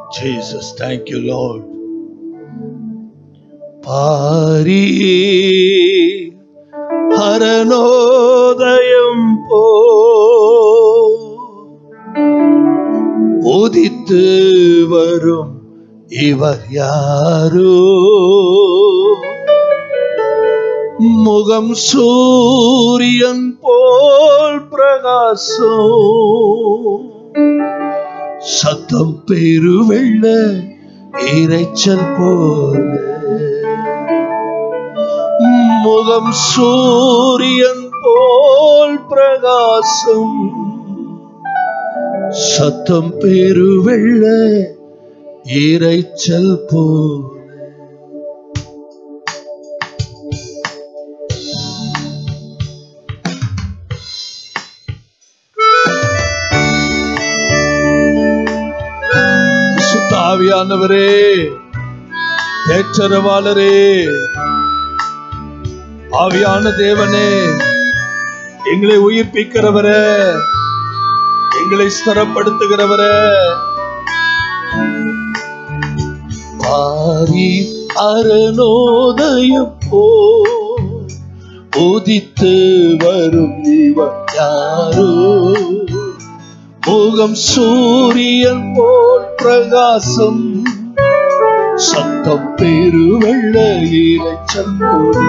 Jesus, thank you, Lord. Pari ஹரனோதயம் போ உதித்து வரும் இவர் யாரோ முகம் சூரியன் போல் பிரகாசம் சத்தம் பெருவெள்ள இரைச்சல் போல முகம் சூரியன் போல் பிரகாசம் சத்தம் பெருவெள்ள இரைச்சல் போல சுத்தாவியானவரே தேற்றரவாளரே ஆவியான தேவனே எங்களை உயிர்ப்பிக்கிறவரே எங்களை ஸ்தரப்படுத்துகிறவரே பாரி அரணோதயம் போ உதித்து வரும் இவர் யாரோ முகம் சூரியன் போல் பிரகாசம் சத்தம் பெருவெள்ள இரைச்சல் போல்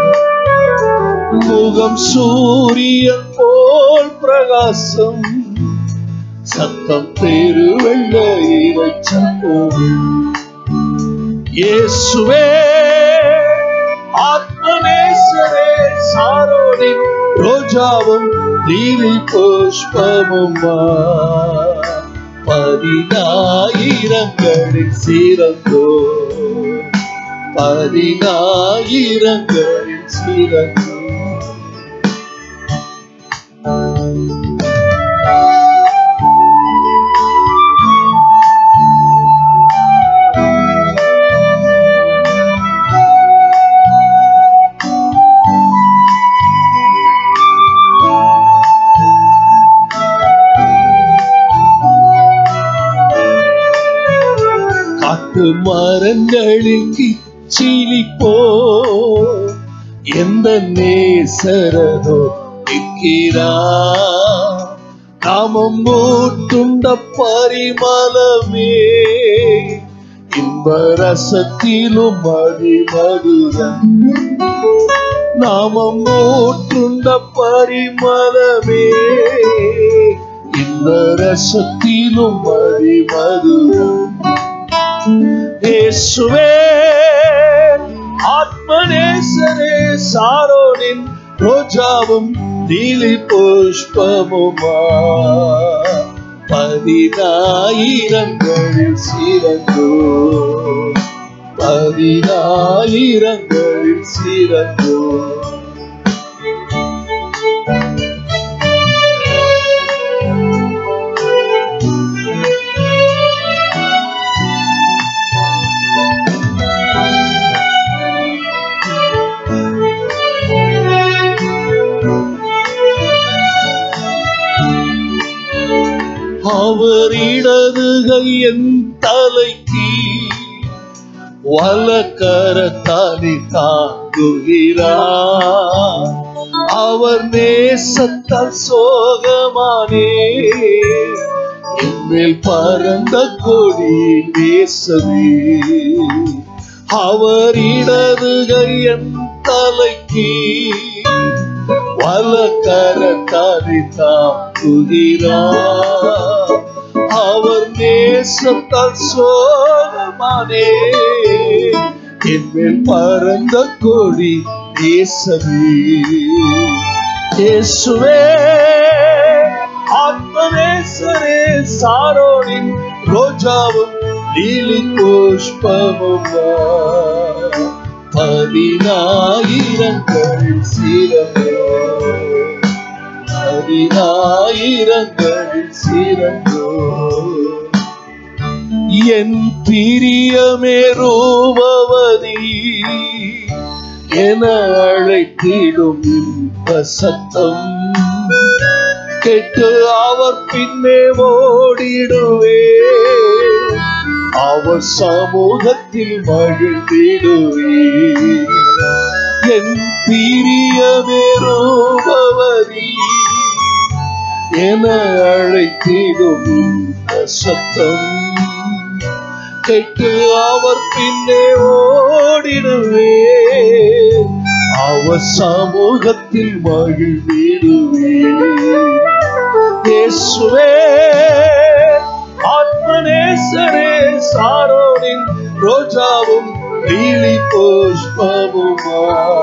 முகம் சூரியன் போல் பிரகாசம் சத்தம் பெருவெள்ள இரைச்சல் போல் இயேசுவே ஆத்மநேசரே சாரோனின் ரோஜாவும் லீலி புஷ்பமும் பதினாயிரங்களில் சீரந்தோ பதினாயிரங்களில் சீரந்தோ காட்டு மரங்களில் கிச்சிலி போ எந்த நேசரதோ நிற்கிறா நாமம் மூட்டுண்ட பரிமளமே இன்ப ரசத்திலும் மதிமதுரம் நாமம் மூட்டுண்ட பரிமளமே இன்ப ரசத்திலும் மதிமதுரம் இயேசுவே ஆத்மநேசரே சாரோனின் ரோஜாவும் நீலி புஷ்பமுமா பதினாயிரங்களில் சிறந்தோ பதினாயிரங்களில் சிறந்தோ அவர் இடதுகை என் தலைக்கு வலக்கரத்தாலே தாங்குகிறார் அவர் நேசத்தால் சோகமானே என்மேல் பறந்த கொடி நேசமே அவர் இடதுகை என் தலைக்கு வலக்கரத்தாலே தாங்குகிறார் அவர் நேசத்தால் சோகமானே என்மேல் பறந்த கொடி நேசமே இயேசுவே ஆத்மநேசரே சாரோனின் ரோஜாவும் லீலி புஷ்பமும் பதினாயிரங்களில் சீரந்தோ பதினாயிரங்களில் சீரந்தோ என் பிரியமே ரூபவதி என அழைத்திடும் இன்ப சத்தம் கேட்டு அவர் பின்னே ஓடிடுவே அவர் சமூகத்தில் மகிழ்ந்திடுவே என் பிரியமேரோபவரி என அழைத்திடும் இந்த சத்தம் கேட்டு அவர் பின்னே ஓடிடுவே அவர் சமூகத்தில் மகிழ்ந்திடுவே இயேசுவே ஆத்மநேசரே சாரோனின் ரோஜாவும் லீலி புஷ்பமுமா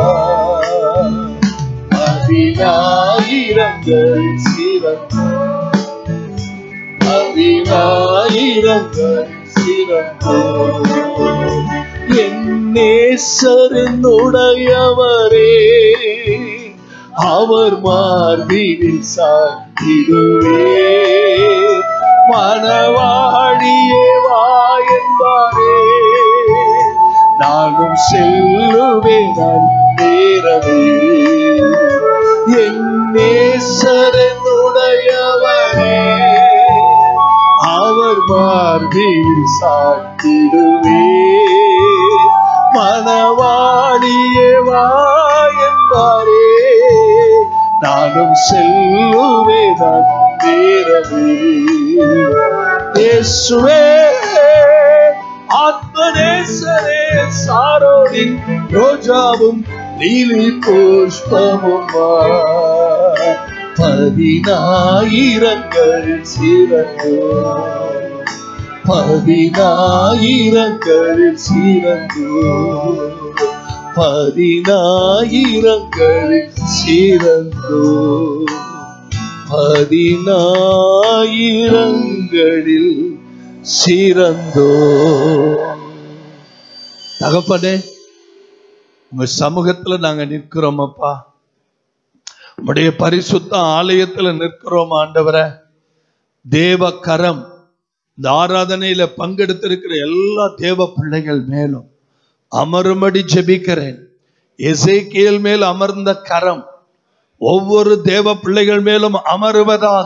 பதினாயிரங்கள் சிறந்த பதினாயிரங்கள் சிறந்த என் நேசரனுடையவரே அவர் மார்பினில் சாத்திடுவே மனவாழியே வா என்பாரே நானும் செல்லுவேன் நான் நேரவே என் நேசரனுடையவரே அவர் மார்பில் சாட்டிடுவே மனவாளியே வா என்பாரே நானும் செல்லுவே நான் நேரவே இயேசுவே ஆத்மநேசரே சாரோனின் ரோஜாவும் லீலி புஷ்பமுமா பதினாயிரங்கள் சிறந்தோ பதினாயிரங்கள் சிறந்தோ பதினாயிரங்கள் சிறந்தோ பதினாயிரங்களில் சிறந்தோ தகப்பனே உங்க சமூகத்துல நாங்க நிற்கிறோம் அப்பா உடைய பரிசுத்த ஆலயத்துல நிற்கிறோம் ஆண்டவரை தேவ கரம் இந்த ஆராதனையில பங்கெடுத்திருக்கிற எல்லா தேவ பிள்ளைகள் மேலும் அமரும்படி ஜெபிக்கிறேன் எசேக்கியல் மேல் அமர்ந்த கரம் ஒவ்வொரு தேவ பிள்ளைகள் மேலும் அமருவதாக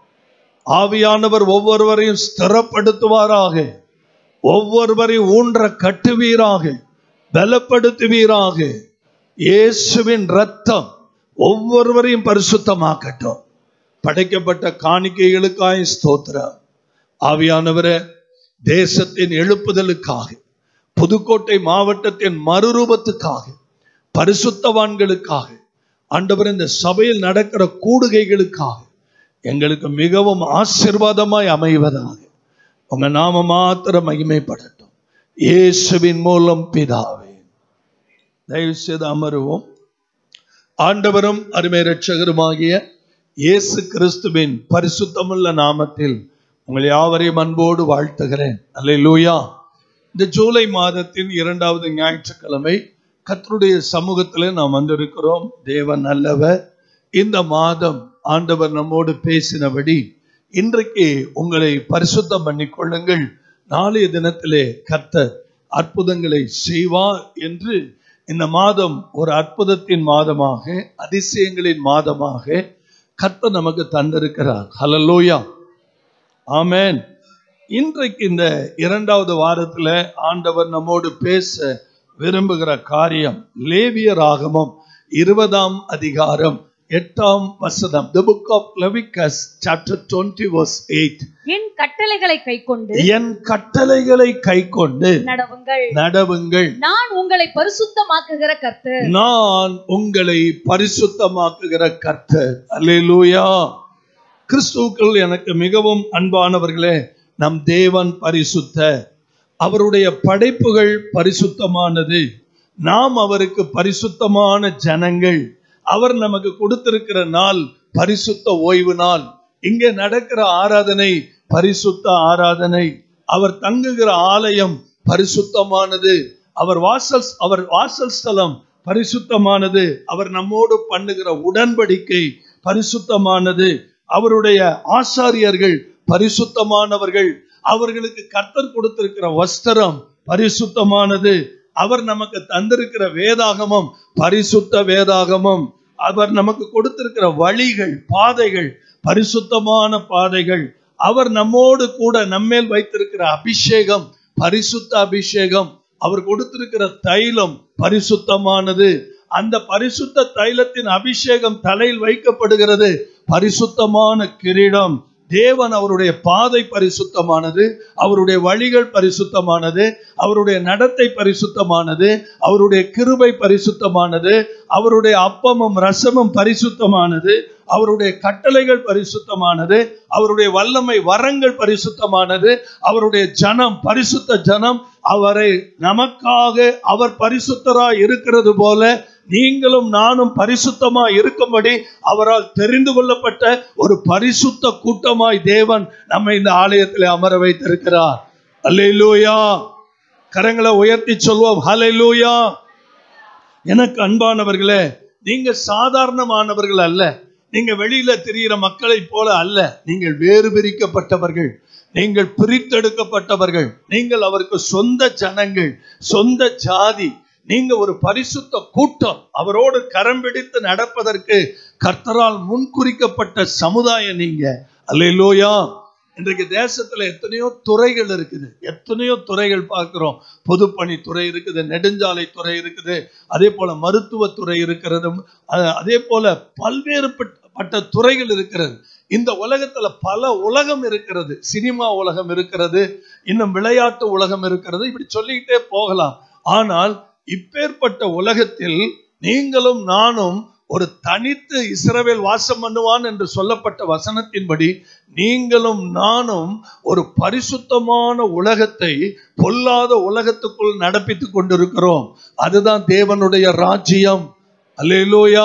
ஆவியானவர் ஒவ்வொருவரையும் ஸ்திரப்படுத்துவாராக ஒவ்வொருவரையும் ஊன்ற கட்டுவீராக பலப்படுத்துவீராக இயேசுவின் ரத்தம் ஒவ்வொருவரையும் பரிசுத்தமாக்கட்டும் படைக்கப்பட்ட காணிக்கைகளுக்காய் ஸ்தோத்திரம் ஆவியானவரே தேசத்தின் எழுப்புதலுக்காக புதுக்கோட்டை மாவட்டத்தின் மறுரூபத்துக்காக பரிசுத்தவான்களுக்காக ஆண்டவர் இந்த சபையில் நடக்கிற கூடுகைகளுக்காக எங்களுக்கு மிகவும் ஆசிர்வாதமாய் அமைவதாக உங்க நாம மாத்திரம் மகிமைப்படட்டும் இயேசுவின் மூலம் பிதாவே தயவு செய்து அமருவோம் ஆண்டவரும் அருமை ரட்சகருமாகிய இயேசு கிறிஸ்துவின் பரிசுத்தமுள்ள நாமத்தில் உங்களை யாவரையும் அன்போடு வாழ்த்துகிறேன் அல்லேலூயா இந்த ஜூலை மாதத்தின் இரண்டாவது ஞாயிற்றுக்கிழமை கர்த்தருடைய சமூகத்தில் நாம் வந்திருக்கிறோம் தேவன் நல்லவர் இந்த மாதம் ஆண்டவர் நம்மோடு பேசினபடி இன்றைக்கு உங்களை பரிசுத்தம் பண்ணிக்கொள்ளுங்கள் நாளைய தினத்திலே கர்த்தர் அற்புதங்களை செய்வார் என்று இந்த மாதம் ஒரு அற்புதத்தின் மாதமாக அதிசயங்களின் மாதமாக கர்த்தர் நமக்கு தந்திருக்கிறார் ஹலலோயா ஆமென் இன்றைக்கு இந்த இரண்டாவது வாரத்துல ஆண்டவர் நம்மோடு பேச விரும்புகிற காரியம் லேவிய ராகமம் இருபதாம் அதிகாரம் எட்டாம் வசனம் the book of leviticus chapter 20 verse 8 என் கட்டளைகளை கைக்கொண்டு என் கட்டளைகளை கைக்கொண்டு நடவுங்கள் நடவுங்கள் நான் உங்களை பரிசுத்தமாக்குகிற கர்த்தர் நான் உங்களை பரிசுத்தமாக்குகிற கர்த்தர் அல்லேலூயா கிறிஸ்துவுக்குள் எனக்கு மிகவும் அன்பானவர்களே நம் தேவன் பரிசுத்த அவருடைய படைப்புகள் பரிசுத்தமானது நாம் அவருக்கு பரிசுத்தமான ஜனங்கள் அவர் நமக்கு கொடுத்திருக்கிற நாள் பரிசுத்த ஓய்வு நாள் இங்கே நடக்கிற ஆராதனை பரிசுத்த ஆராதனை அவர் தங்குகிற ஆலயம் பரிசுத்தமானது அவர் வாசல் அவர் வாசல் ஸ்தலம் பரிசுத்தமானது அவர் நம்மோடு பண்ணுகிற உடன்படிக்கை பரிசுத்தமானது அவருடைய ஆசாரியர்கள் பரிசுத்தமானவர்கள் அவர்களுக்கு கர்த்தர் கொடுத்திருக்கிற வஸ்திரம் பரிசுத்தமானது அவர் நமக்கு தந்திருக்கிற வேதாகமம் பரிசுத்த வேதாகமம் அவர் நமக்கு கொடுத்திருக்கிற வழிகள் பாதைகள் பரிசுத்தமான பாதைகள் அவர் நம்மோடு கூட நம்மேல் வைத்திருக்கிற அபிஷேகம் பரிசுத்த அபிஷேகம் அவர் கொடுத்திருக்கிற தைலம் பரிசுத்தமானது அந்த பரிசுத்த தைலத்தின் அபிஷேகம் தலையில் வைக்கப்படுகிறது பரிசுத்தமான கிரீடம் தேவன் அவருடைய பாதை பரிசுத்தமானது அவருடைய வழிகள் பரிசுத்தமானது அவருடைய நடத்தை பரிசுத்தமானது அவருடைய கிருபை பரிசுத்தமானது அவருடைய அப்பமும் ரசமும் பரிசுத்தமானது அவருடைய கட்டளைகள் பரிசுத்தமானது அவருடைய வல்லமை வரங்கள் பரிசுத்தமானது அவருடைய ஜனம் பரிசுத்த ஜனம் அவரை நமக்காக அவர் பரிசுத்தராய் இருக்கிறது போல நீங்களும் நானும் பரிசுத்தமா இருக்கும்படி அவரால் தெரிந்து கொள்ளப்பட்ட ஒரு பரிசுத்த கூட்டமாய் தேவன் நம்மை இந்த ஆலயத்தில் அமர வைத்திருக்கிறார் அல்லேலூயா கரங்களை உயர்த்தி சொல்வோம் ஹalleluya எனக்கு அன்பானவர்களே நீங்க சாதாரணமானவர்கள் அல்ல நீங்க வெளியில தெரிகிற மக்களைப் போல அல்ல நீங்கள் வேறு பிரிக்கப்பட்டவர்கள் நீங்கள் பிரித்தெடுக்கப்பட்டவர்கள் நீங்கள் அவருக்கு சொந்த ஜனங்கள் சொந்த ஜாதி நீங்க ஒரு பரிசுத்த கூட்டம் அவரோடு கரம் பிடித்து நடப்பதற்கு கர்த்தரால் முன்குறிக்கப்பட்ட சமுதாயம் நீங்க அல்லேலூயா இன்றைக்கு தேசத்துல எத்தனையோ துறைகள் இருக்குது எத்தனையோ துறைகள் பார்க்கிறோம் பொதுப்பணித்துறை இருக்குது நெடுஞ்சாலை துறை இருக்குது அதே போல மருத்துவத்துறை இருக்கிறது அஹ் அதே போல பல்வேறு பட்ட துறைகள் இருக்கிறது இந்த உலகத்துல பல உலகம் இருக்கிறது சினிமா உலகம் இருக்கிறது இன்னும் விளையாட்டு உலகம் இருக்கிறது இப்படி சொல்லிக்கிட்டே போகலாம் ஆனால் இப்பேற்பட்ட உலகத்தில் நீங்களும் நானும் ஒரு தனித்து இஸ்ரவேல் வாசம் பண்ணுவான் என்று சொல்லப்பட்ட வசனத்தின்படி நீங்களும் நானும் ஒரு பரிசுத்தமான உலகத்தை பொல்லாத உலகத்துக்குள் நடப்பித்துக் கொண்டிருக்கிறோம் அதுதான் தேவனுடைய ராஜ்யம் அல்லேலூயா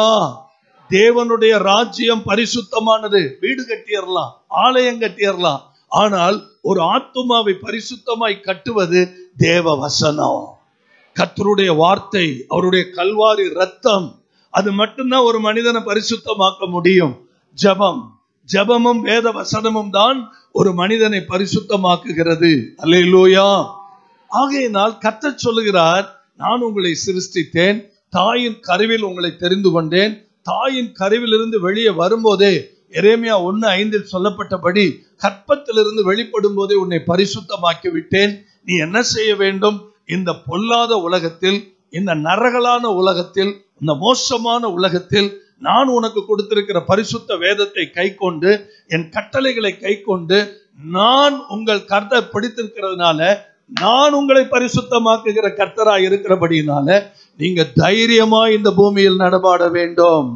தேவனுடைய ராஜ்யம் பரிசுத்தமானது வீடு கட்டிடலாம் ஆலயம் கட்டிடலாம் ஆனால் ஒரு ஆத்துமாவை பரிசுத்தமாய் கட்டுவது தேவ வசனம் கர்த்தருடைய வார்த்தை அவருடைய கல்வாரி ரத்தம் அது மட்டும்தான் ஒரு மனிதனை பரிசுத்தமாக்க முடியும் ஜபம் ஜபமும் வேத வசனமும் தான் ஒரு மனிதனை பரிசுத்தமாக்குகிறது அல்லேலூயா ஆகையினால் கர்த்தர் சொல்லுகிறார் நான் உங்களை சிருஷ்டித்தேன் தாயின் கருவில் உங்களை தெரிந்து கொண்டேன் தாயின் கருவிலிருந்து வெளியே வரும்போதே எரேமியா ஒன்னு ஐந்தில் சொல்லப்பட்டபடி கற்பத்திலிருந்து வெளிப்படும் போதே உன்னை பரிசுத்தமாக்கி விட்டேன் நீ என்ன செய்ய வேண்டும் இந்த பொல்லாத உலகத்தில் இந்த நரகலான உலகத்தில் இந்த மோசமான உலகத்தில் நான் உனக்கு கொடுத்திருக்கிற பரிசுத்த வேதத்தை கை கொண்டு என் கட்டளைகளை கை கொண்டு நான் உங்கள் கர்த்தரை பிடித்திருக்கிறதுனால நான் உங்களை பரிசுத்தமாக்குகிற கர்த்தரா இருக்கிறபடினால நீங்க தைரியமா இந்த பூமியில் நடமாட வேண்டும்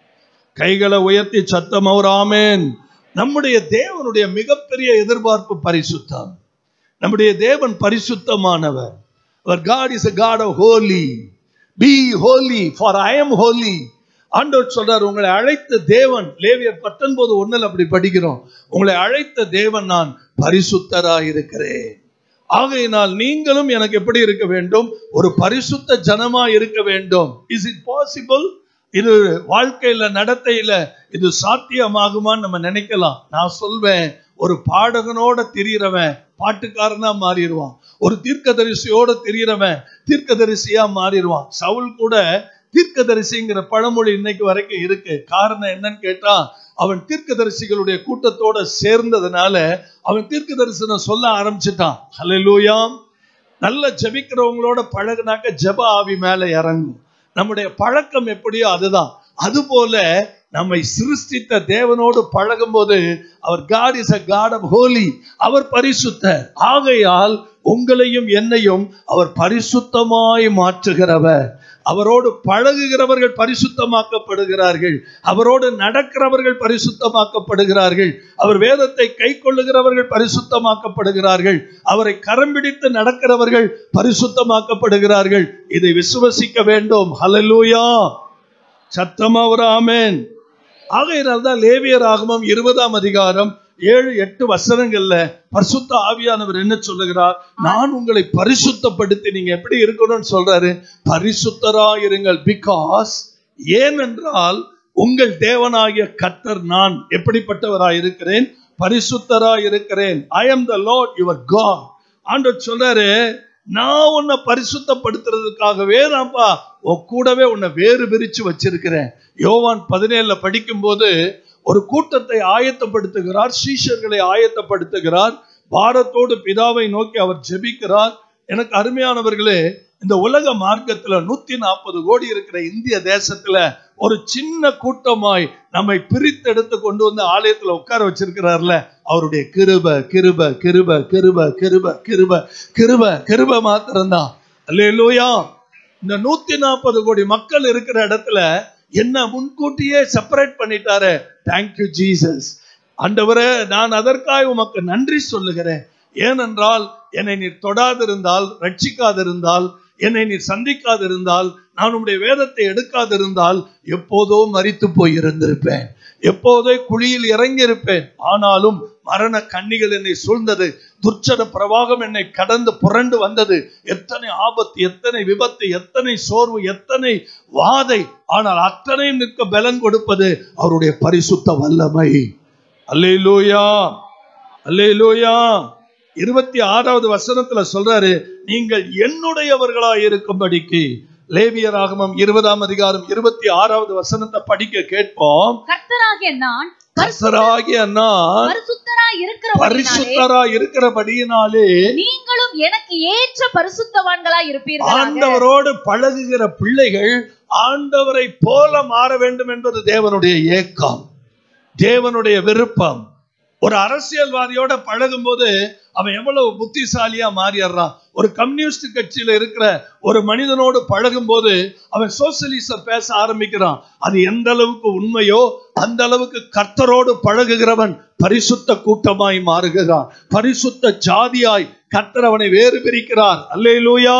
கைகளை உயர்த்தி சத்தம் அவர் ஆமேன் நம்முடைய தேவனுடைய மிகப்பெரிய எதிர்பார்ப்பு பரிசுத்தம் நம்முடைய தேவன் பரிசுத்தமானவர் அவர் God is a God of holy be holy for I am holy ஆண்டவர் சொல்றார் உங்களை அழைத்த தேவன் லேவியர் பத்தொன்பது ஒண்ணுல அப்படி படிக்கிறோம் உங்களை அழைத்த தேவன் நான் பரிசுத்தராய் இருக்கிறேன் ஆகையினால் நீங்களும் எனக்கு எப்படி இருக்க வேண்டும் ஒரு பரிசுத்த ஜனமா இருக்க வேண்டும் இஸ் இட் பாசிபிள் இது வாழ்க்கையில நடத்தையில இது சாத்தியமாகுமான்னு நம்ம நினைக்கலாம் நான் சொல்வேன் ஒரு பாடகனோட திரியறவன் பாட்டுக்காரனா மாறிடுவான் ஒரு தீர்க்கதரிசியோட திரியறவன் தீர்க்கதரிசியா மாறிடுவான் சவுல் கூட தீர்க்கதரிசிங்கிற பழமொழி இன்னைக்கு வரைக்கும் இருக்கு காரணம் என்னன்னு கேட்டா அவன் தீர்க்கதரிசிகளுடைய கூட்டத்தோட சேர்ந்ததுனால அவன் தீர்க்க தரிசனம் சொல்ல ஆரம்பிச்சிட்டான் ஹalleluya நல்ல ஜெபிக்கிறவங்களோட பழகுனாக்க ஜெப ஆவி மேல இறங்கும் நம்முடைய பழக்கம் எப்படியோ அதுதான் அதுபோல நம்மை சிருஷ்டித்த தேவனோடு பழகும் போது அவர் God is a God of holy அவர் பரிசுத்தர் ஆகையால் உங்களையும் என்னையும் அவர் பரிசுத்தமாய் மாற்றுகிறவர் அவரோடு பழகுகிறவர்கள் பரிசுத்தமாக்கப்படுகிறார்கள் அவரோடு நடக்கிறவர்கள் பரிசுத்தமாக்கப்படுகிறார்கள் அவர் வேதத்தை கை கொள்ளுகிறவர்கள் பரிசுத்தமாக்கப்படுகிறார்கள் அவரை கரம் பிடித்து நடக்கிறவர்கள் பரிசுத்தமாக்கப்படுகிறார்கள் இதை விசுவசிக்க வேண்டும் ஹalleluya சத்தமா ஒரு ஆமென் ஆகையினால் தான் லேவியர் ஆகமம் இருபதாம் அதிகாரம் ஏழு எட்டு வசனங்கள்ல பரிசுத்த ஆவியானவர் என்ன சொல்லுகிறார் நான் உங்களை பரிசுத்தப்படுத்தி நீங்க எப்படி இருக்கணும்னு சொல்றாரு பரிசுத்தரா இருங்கள் பிகாஸ் ஏனென்றால் உங்கள் தேவனாகிய கர்த்தர் நான் எப்படிப்பட்டவராய் இருக்கிறேன் பரிசுத்தராய் இருக்கிறேன் I am the Lord your God ஆண்டவர் சொல்றாரு நான் உன்னை பரிசுத்தப்படுத்துறதுக்காகவே நான்ப்பா உன் கூடவே உன்னை வேறு பிரிச்சு வச்சிருக்கிறேன் யோவான் பதினேழுல படிக்கும்போது ஒரு கூட்டத்தை ஆயத்தப்படுத்துகிறார் சீஷர்களை ஆயத்தப்படுத்துகிறார் பாரத்தோடு பிதாவை நோக்கி அவர் ஜெபிக்கிறார் எனக்கு அருமையானவர்களே இந்த உலக மார்க்கத்துல நூத்தி நாற்பது கோடி இருக்கிற இந்திய தேசத்துல ஒரு சின்ன கூட்டமாய் நம்மை பிரித்தெடுத்து கொண்டு வந்து ஆலயத்துல உட்கார வச்சிருக்கிறார்ல அவருடைய கிருப கிருப கிருப கிருப கிருப கிருப கிருப கிருப மாத்திரம்தான் அல்லேலூயா இந்த நூத்தி நாற்பது கோடி மக்கள் இருக்கிற இடத்துல என்ன முன்கூட்டியே செப்பரேட் பண்ணிட்டாரு தேங்க்யூ ஜீசஸ் ஆண்டவரே நான் அதற்காக உமக்கு நன்றி சொல்லுகிறேன் ஏனென்றால் என்னை நீர் தொடாதிருந்தால் ரட்சிக்காதிருந்தால் என்னை நீர் சந்திக்காதிருந்தால் நான் உம்முடைய வேதத்தை எடுக்காதிருந்தால் எப்போதோ மரித்து போய் இருந்திருப்பேன் எப்போதோ குழியில் இறங்கி இருப்பேன் ஆனாலும் மரண கண்ணிகள் என்னை சூழ்ந்தது துர்ச்சன பிரவாகம் என்னை கடந்து புரண்டு வந்தது எத்தனை ஆபத்து எத்தனை விபத்து எத்தனை சோர்வு எத்தனை வாதை ஆனால் அத்தனையும் நிற்க பலன் கொடுப்பது அவருடைய பரிசுத்த வல்லமை அல்லேலூயா அல்லேலூயா இருபத்தி ஆறாவது வசனத்துல சொல்றாரு நீங்கள் என்னுடையவர்களாய் இருக்கும்படிக்கு லேவியராகமம் இருபதாம் அதிகாரம் இருபத்தி ஆறாவது வசனத்தை படிக்க கேட்போம் கர்த்தராகிய நான் கர்த்தராகிய நான் பரிசுத்தராய் இருக்கிறபடினாலே பரிசுத்தரா இருக்கிறபடியினாலே நீங்களும் எனக்கு ஏற்ற பரிசுத்தவான்களாய் இருப்பீர்களாக ஆண்டவரோடு பழகுகிற பிள்ளைகள் ஆண்டவரை போல மாற வேண்டும் என்பது தேவனுடைய ஏக்கம் தேவனுடைய விருப்பம் ஒரு அரசியல்வாதியோட பழகும் போது அவன் எவ்வளவு புத்திசாலியா மாறிடுறான் ஒரு கம்யூனிஸ்ட் கட்சியில இருக்கிற ஒரு மனிதனோடு பழகும் போது அவன் சோசியலிசம் பேச ஆரம்பிக்கிறான் அது எந்த அளவுக்கு உண்மையோ அந்த அளவுக்கு கர்த்தரோடு பழகுகிறவன் பரிசுத்த கூட்டமாய் மாறுகிறான் பரிசுத்த ஜாதியாய் கர்த்தர் அவனை வேறு பிரிக்கிறார் அல்லேலூயா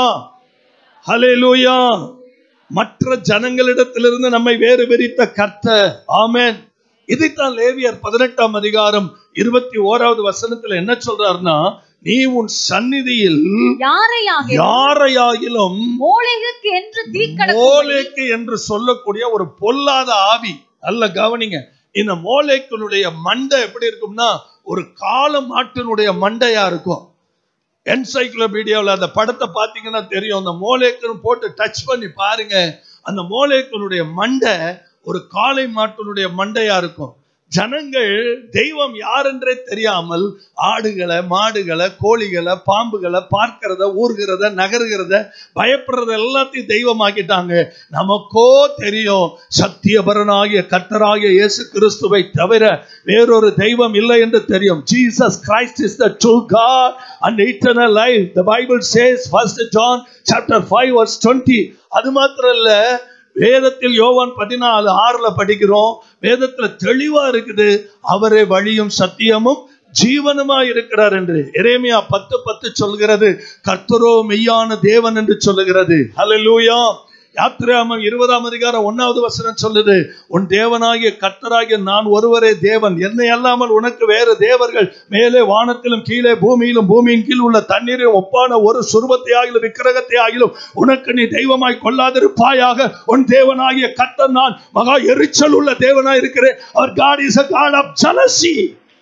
ஹalleluya மற்ற ஜனங்களிடத்திலிருந்து நம்மை வேறு பிரித்த கர்த்தர் ஆமென் இதைத்தான் லேவியர் பதினெட்டாம் அதிகாரம் இருபத்தி ஓராவது வசனத்துல என்ன சொல்றாருன்னா நீ உன் சந்நிதியில் யாரையாக யாரையாகிலும் மூளைகளுக்கு என்று தீக்கடக்கும் மோலேக்கு என்று சொல்லக்கூடிய ஒரு பொல்லாத ஆவி அல்ல கவனிங்க இந்த மோலேக்கினுடைய மண்டை எப்படி இருக்கும்னா ஒரு கால மாட்டினுடைய மண்டையா இருக்கும் என்சைக்ளோபீடியாவில் அந்த படத்தை பார்த்தீங்கன்னா தெரியும் அந்த மோலேக்குன்னு போட்டு டச் பண்ணி பாருங்க அந்த மோலேக்கினுடைய மண்டை ஒரு காளை மாட்டினுடைய மண்டையா இருக்கும் ஜனங்கள் தெய்வம் யாரென்றே தெரியாமல் ஆடுகளை மாடுகளை கோழிகளை பாம்புகளை பார்க்கிறத ஊர்கிறத நகருகிறத பயப்படுறத எல்லாத்தையும் தெய்வமாக்கிட்டாங்க நமக்கோ தெரியும் சத்தியபரனாகிய கர்த்தராகிய இயேசு கிறிஸ்துவை தவிர வேறொரு தெய்வம் இல்லை என்று தெரியும் Jesus Christ is the true God and eternal life the Bible says first John chapter five verse twenty அது மாத்திரம் இல்ல வேதத்தில் யோவான் பதினாலு ஆறுல படிக்கிறோம் வேதத்துல தெளிவா இருக்குது அவரே வழியும் சத்தியமும் ஜீவனுமா இருக்கிறார் என்று எரேமியா பத்து பத்து சொல்கிறது கர்த்தரோ மெய்யான தேவன் என்று சொல்லுகிறது ஹalleluya யாத்திராமம் இருபதாம் அதிகாரம் ஒன்னாவது வசனம் சொல்லுது உன் தேவனாகிய கர்த்தராகிய நான் ஒருவரே தேவன் என்னை அல்லாமல் உனக்கு வேறு தேவர்கள் மேலே வானத்திலும் கீழே பூமியிலும் பூமியின் கீழ் உள்ள தண்ணீரில் ஒப்பான ஒரு சுரூபத்தை ஆகிலும் விக்கிரகத்தை ஆகிலும் உனக்கு நீ தெய்வமாய் கொள்ளாதிருப்பாயாக உன் தேவனாகிய கர்த்தர் நான் மகா எரிச்சல் உள்ள தேவனாய் இருக்கிறேன் அவர் God is a god of jealousy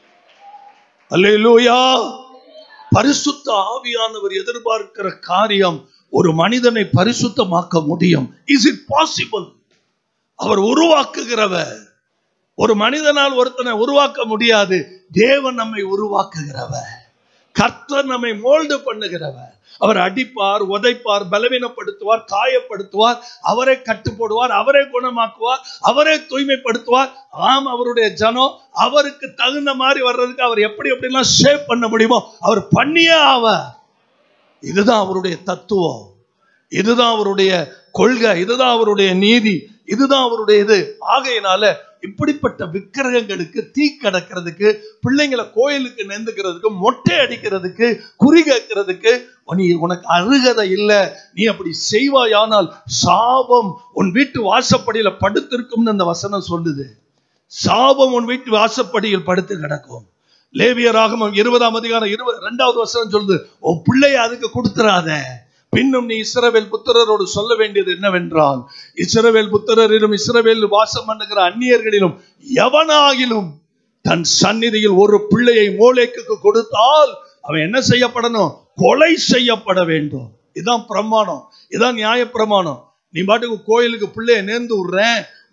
அல்லேலூயா பரிசுத்த ஆவியானவர் எதிர்பார்க்கிற காரியம் ஒரு மனிதனை பரிசுத்தமாக்க முடியும் இஸ் இட் பாசிபிள் அவர் உருவாக்குகிறவர் ஒரு மனிதனால் ஒருத்தனை உருவாக்க முடியாது தேவன் நம்மை உருவாக்குகிறவர் கர்த்தர் நம்மை மோல்டு பண்ணுகிறவர் அவர் அடிப்பார் உதைப்பார் பலவீனப்படுத்துவார் காயப்படுத்துவார் அவரை கட்டுப்போடுவார் அவரை குணமாக்குவார் அவரை தூய்மைப்படுத்துவார் ஆம் அவருடைய ஜனம் அவருக்கு தகுந்த மாதிரி வர்றதுக்கு அவர் எப்படி எப்படிலாம் ஷேப் பண்ண முடியுமோ அவர் பண்ணியே ஆவார் இதுதான் அவருடைய தத்துவம் இதுதான் அவருடைய கொள்கை இதுதான் அவருடைய நீதி இதுதான் அவருடைய இது ஆகையினால இப்படிப்பட்ட விக்கிரகங்களுக்கு தீ கடக்கிறதுக்கு பிள்ளைங்களை கோயிலுக்கு நெந்துக்கிறதுக்கு மொட்டை அடிக்கிறதுக்கு குறி கேட்கிறதுக்கு நீ உனக்கு அருகதை இல்லை நீ அப்படி செய்வாயானால் சாபம் உன் வீட்டு வாசப்படியில படுத்திருக்கும்னு அந்த வசனம் சொல்லுது சாபம் உன் வீட்டு வாசப்படியில் படுத்து கிடக்கும் லேவியராகமம் இருபதாம் அதிகாரம் இருபது ரெண்டாவது வசனம் சொல்லுது உன் பிள்ளைய அதுக்கு கொடுத்துறாத பின்னும் நீ இஸ்ரவேல் புத்திரரோடு சொல்ல வேண்டியது என்னவென்றால் இஸ்ரவேல் புத்திரரிலும் இஸ்ரவேல் வாசம் பண்ணுகிற அந்நியர்களிலும் எவனாகிலும் தன் சந்நிதியில் ஒரு பிள்ளையை மோலேக்கு கொடுத்தால் அவன் என்ன செய்யப்படணும் கொலை செய்யப்பட வேண்டும் இதான் பிரமாணம் இதான் நியாய பிரமாணம் நீ பாட்டுக்கு கோயிலுக்கு பிள்ளைய நேர்ந்து விடுறேன்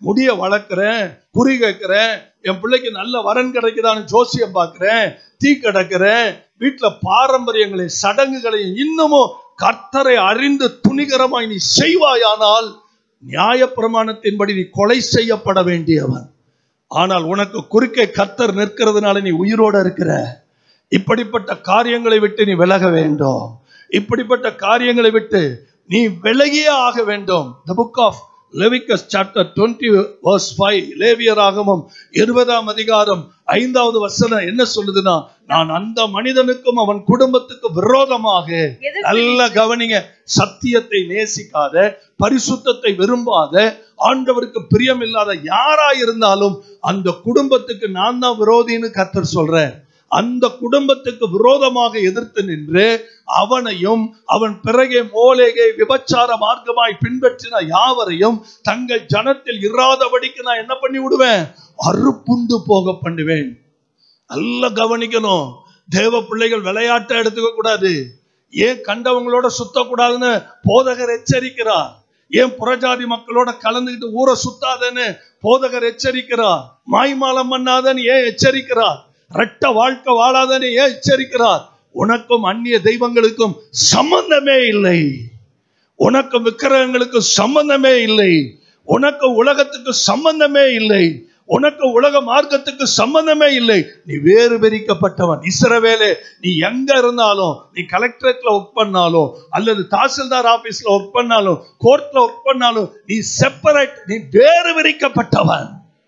முடிய வளர்க்குறேன் குறி கேட்கிறேன் என் பிள்ளைக்கு நல்ல வரன் கிடைக்குதான்னு ஜோசியம் பார்க்கிறேன் தீ கிடக்கிறேன் வீட்டுல பாரம்பரியங்களை சடங்குகளையும் இன்னமும் கர்த்தரை அறிந்து துணிகரமாய் நீ செய்வாயானால் நியாயப்பிரமாணத்தின்படி நீ கொலை செய்யப்பட வேண்டியவன் ஆனால் உனக்கு குறுக்கே கர்த்தர் நிற்கிறதுனால நீ உயிரோட இருக்கிற இப்படிப்பட்ட காரியங்களை விட்டு நீ விலக வேண்டும் இப்படிப்பட்ட காரியங்களை விட்டு நீ விலகியே ஆக வேண்டும் the book of Leviticus chapter twenty verse five லேவியராகமும் இருபதாம் அதிகாரம் ஐந்தாவது வசனம் என்ன சொல்லுதுன்னா நான் அந்த மனிதனுக்கும் அவன் குடும்பத்துக்கு விரோதமாக எதிர்த்து நல்ல கவனிங்க சத்தியத்தை நேசிக்காத பரிசுத்தத்தை விரும்பாத ஆண்டவருக்கு பிரியமில்லாத யாரா இருந்தாலும் அந்த குடும்பத்துக்கு நான் தான் விரோதின்னு கர்த்தர் சொல்றேன் அந்த குடும்பத்துக்கு விரோதமாக எதிர்த்து நின்று அவனையும் அவன் பிறகே மோலேகை விபச்சார மார்க்கமாய் பின்பற்றின யாவரையும் தங்கள் ஜனத்தில் இராதபடிக்கு நான் என்ன பண்ணி விடுவேன் அறுப்புண்டு போக பண்ணுவேன் நல்லா கவனிக்கணும் தேவ பிள்ளைகள் விளையாட்டை எடுத்துக்க கூடாது ஏன் கண்டவங்களோட சுத்தக்கூடாதுன்னு போதகர் எச்சரிக்கிறார் ஏன் புறஜாதி மக்களோட கலந்துக்கிட்டு ஊரை சுத்தாதன்னு போதகர் எச்சரிக்கிறார் மாய்மாலம் பண்ணாதன்னு ஏன் எச்சரிக்கிறார் ரெட்ட வாழ்க்கை வாழாதன்னு ஏன் எச்சரிக்கிறார் உனக்கும் அந்நிய தெய்வங்களுக்கும் சம்பந்தமே இல்லை உனக்கு விக்கிரகங்களுக்கு சம்பந்தமே இல்லை உனக்கு உலகத்துக்கு சம்பந்தமே இல்லை உனக்கு உலக மார்க்கத்துக்கு சம்பந்தமே இல்லை நீ வேறு பிரிக்கப்பட்டவன் இஸ்ரவேலே நீ எங்க இருந்தாலும் நீ கலெக்டரேட்ல ஒர்க் பண்ணாலும் அல்லது தாசில்தார் ஆபீஸ்ல ஒர்க் பண்ணாலும் கோர்ட்ல ஒர்க் பண்ணாலும் நீ செப்பரேட் நீ வேறு பிரிக்கப்பட்டவன்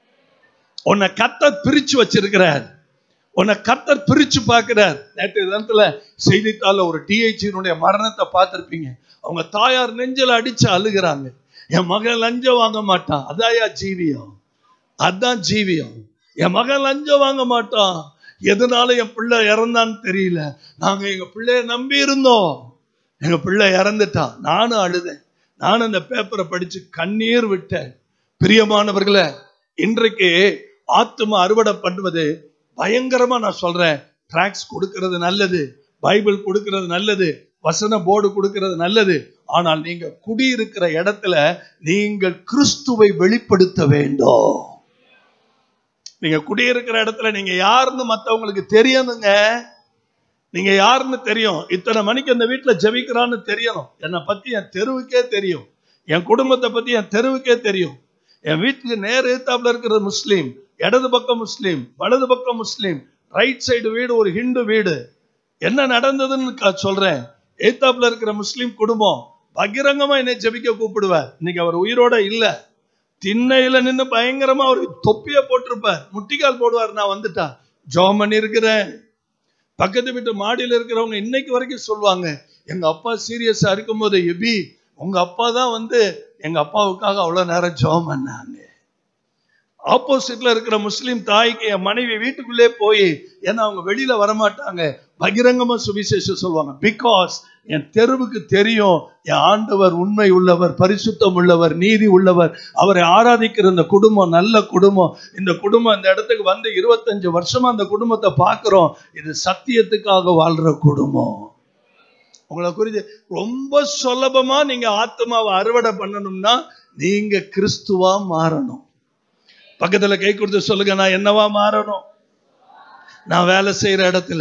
உன்னை கத்தர் பிரிச்சு வச்சிருக்கிறார் உன்னை கத்தர் பிரிச்சு பார்க்கிறார் நேற்று தினத்துல செய்தித்தாள்ல ஒரு டிஐச்சியினுடைய மரணத்தை பார்த்திருப்பீங்க அவங்க தாயார் நெஞ்சில அடிச்சு அழுகிறாங்க என் மகன் லஞ்சம் வாங்க மாட்டான் அதாயா ஜீவியம் அதான் ஜீவியம் என் மகன் லஞ்சம் வாங்க மாட்டான் எதனால என் பிள்ளை இறந்தான்னு தெரியல நாங்க எங்க பிள்ளைய நம்பி இருந்தோம் எங்க பிள்ளை இறந்துட்டான் நானும் அழுதேன் நானும் அந்த பேப்பரை படிச்சு கண்ணீர் விட்டேன் பிரியமானவர்களே இன்றைக்கு ஆத்தும அறுவடை பண்ணுவது பயங்கரமா நான் சொல்றேன் டிராக்ஸ் கொடுக்கிறது நல்லது பைபிள் கொடுக்கிறது நல்லது வசன போர்டு கொடுக்கிறது நல்லது ஆனால் நீங்க குடியிருக்கிற இடத்துல நீங்கள் கிறிஸ்துவை வெளிப்படுத்த வேண்டும் நீங்க குடியிருக்கிற இடத்துல நீங்க யாருன்னு மத்தவங்களுக்கு தெரியணுங்க நீங்க யாருன்னு தெரியும் இத்தனை மணிக்கு அந்த வீட்டுல ஜெபிக்கிறான்னு தெரியணும் என்னை பத்தி என் தெருவுக்கே தெரியும் என் குடும்பத்தை பத்தி என் தெருவுக்கே தெரியும் என் வீட்டுக்கு நேர் எதிர்த்தாப்புல இருக்கிற முஸ்லீம் இடது பக்கம் முஸ்லீம் வலது பக்கம் முஸ்லீம் ரைட் சைடு வீடு ஒரு ஹிந்து வீடு என்ன நடந்ததுன்னு க- சொல்றேன் எதிர்த்தாப்புல இருக்கிற முஸ்லீம் குடும்பம் பகிரங்கமா என்னை ஜெபிக்க கூப்பிடுவார் இன்னைக்கு அவர் உயிரோட இல்ல திண்ணையில நின்னு பயங்கரமா அவர் தொப்பிய போட்டிருப்பார் முட்டிக்கால் போடுவார் நான் வந்துட்டா ஜோம் பண்ணி இருக்கிறேன் பக்கத்து வீட்டு மாடியில இருக்கிறவங்க இன்னைக்கு வரைக்கும் சொல்லுவாங்க எங்க அப்பா சீரியஸா இருக்கும்போது எபி உங்க அப்பா தான் வந்து எங்க அப்பாவுக்காக அவ்வளவு நேரம் ஜெபம் பண்ணாங்க ஆப்போசிட்ல இருக்கிற முஸ்லீம் தாய்க்கு என் மனைவி வீட்டுக்குள்ளே போய் ஏன்னா அவங்க வெளியில வரமாட்டாங்க பகிரங்கமா சுவிசேஷம் சொல்லுவாங்க பிகாஸ் என் தெருவுக்கு தெரியும் என் ஆண்டவர் உண்மை உள்ளவர் பரிசுத்தம் உள்ளவர் நீதி உள்ளவர் அவரை ஆராதிக்கிற இந்த குடும்பம் நல்ல குடும்பம் இந்த குடும்பம் இந்த இடத்துக்கு வந்து இருபத்தஞ்சு வருஷமா அந்த குடும்பத்தை பார்க்கிறோம் இது சத்தியத்துக்காக வாழ்ற குடும்பம் உங்களை குறித்து ரொம்ப சுலபமா நீங்க ஆத்மாவை அறுவடை பண்ணணும்னா நீங்க கிறிஸ்துவா மாறணும் பக்கத்துல கை கொடுத்து சொல்லுங்க நான் என்னவா மாறணும் நான் வேலை செய்யற இடத்துல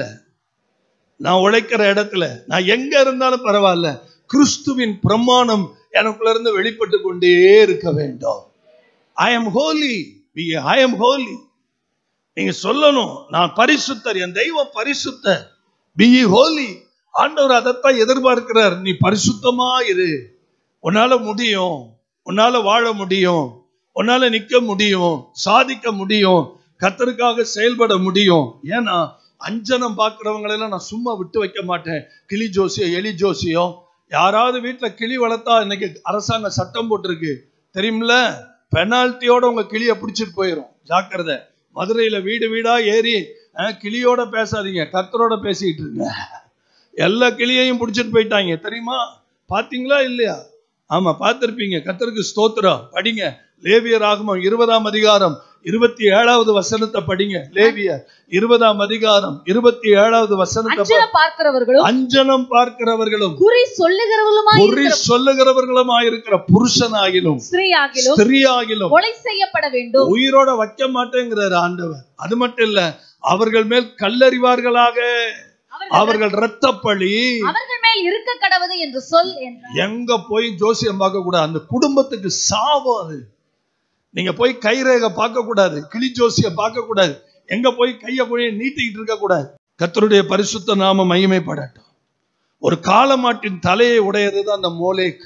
நான் உழைக்கிற இடத்துல நான் எங்க இருந்தாலும் பரவாயில்ல கிறிஸ்துவின் பிரமாணம் எனக்குள்ள இருந்து வெளிப்பட்டு கொண்டே இருக்க வேண்டும் I am holy I am holy நீங்க சொல்லணும் நான் பரிசுத்தர் என் தெய்வம் பரிசுத்தர் பி ஹோலி ஆண்டவர் அதைத்தான் எதிர்பார்க்கிறார் நீ பரிசுத்தமா இரு உன்னால முடியும் உன்னால வாழ முடியும் உன்னால நிக்க முடியும் சாதிக்க முடியும் கத்தருக்காக செயல்பட முடியும் ஏன்னா அஞ்சனம் பார்க்கிறவங்களெல்லாம் நான் சும்மா விட்டு வைக்க மாட்டேன் கிளி ஜோசியம் எலி ஜோசியம் யாராவது வீட்டுல கிளி வளர்த்தா இன்னைக்கு அரசாங்கம் சட்டம் போட்டிருக்கு தெரியுமில்ல பெனால்ட்டியோட உங்க கிளியை பிடிச்சிட்டு போயிடும் ஜாக்கிரதை மதுரையில வீடு வீடா ஏறி அஹ், கிளியோட பேசாதீங்க கத்தரோட பேசிக்கிட்டு இருங்க எல்லா கிளியையும் பிடிச்சிட்டு போயிட்டாங்க தெரியுமா பாத்தீங்களா இல்லையா ஆமா பார்த்திருப்பீங்க கத்தருக்கு ஸ்தோத்திரம் படிங்க லேவியர் ஆகமம் இருபதாம் அதிகாரம் இருபத்தி ஏழாவது வசனத்தை படிங்க லேவியர் இருபதாம் அதிகாரம் இருபத்தி ஏழாவது வசனத்தை பா- அஞ்சனம் பார்க்கிறவர்களும் அஞ்சனம் பார்க்கிறவர்களும் குறி சொல்லுகிறவர்களுமாய் குறி இருக்கிற சொல்லுகிறவர்களுமாயிருக்கிற புருஷனாகிலும் ஸ்திரீயாகிலும் ஸ்திரீயாகிலும் கொலை செய்யப்பட வேண்டும் உயிரோட வைக்க மாட்டேங்கிறார் ஆண்டவர் அது மட்டும் இல்ல அவர்கள் மேல் கல்லறிவார்களாக அவர்கள் அவர்கள் இரத்தப்பழி அவர்கள் மேல் இருக்க கடவுது என்று சொல் என்றார் எங்க போய் ஜோசியம் பார்க்க கூடாது அந்த குடும்பத்துக்கு சாபம் அது நீங்க போய் கைரேகை பார்க்க கூடாது கிளி ஜோசியம் பார்க்க கூடாது எங்க போய் கைய போய் நீட்டிக்கிட்டு இருக்க கூடாது கர்த்தருடைய பரிசுத்த நாம மகிமைப்படட்டும் ஒரு காளமாட்டின் தலையை உடையதுதான் அந்த மோலேக்கு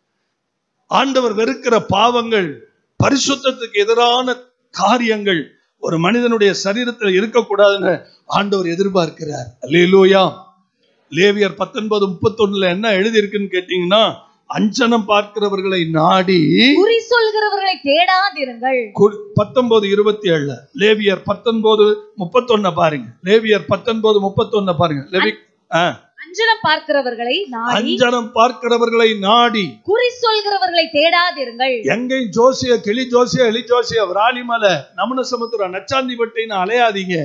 ஆண்டவர் வெறுக்கிற பாவங்கள் பரிசுத்தத்துக்கு எதிரான காரியங்கள் ஒரு மனிதனுடைய சரீரத்தில் இருக்கக்கூடாதுன்னு ஆண்டவர் எதிர்பார்க்கிறார் அல்லேலூயா லேவியர் பத்தொன்பது முப்பத்தொன்னுல என்ன எழுதியிருக்குன்னு கேட்டீங்கன்னா அஞ்சனம் பார்க்கிறவர்களை நாடி குறி சொல்கிறவர்களை தேடாதிருங்கள் கு- பத்தொன்பது இருபத்தி ஏழுல லேவியர் பத்தொன்பது முப்பத்தொன்ன பாருங்க லேவியர் பத்தொன்பது முப்பத்தொன்ன பாருங்க லேவி ஆ, அஞ்சனம் பார்க்கிறவர்களை நாடி அஞ்சனம் பார்க்கிறவர்களை நாடி குறி சொல்கிறவர்களை தேடாதிருங்கள் எங்கேயும் ஜோசிய கிளி ஜோசிய எலி ஜோசிய விராலிமலை நமன சமுத்திரம் நச்சாந்திப்பட்டின்னு அலையாதீங்க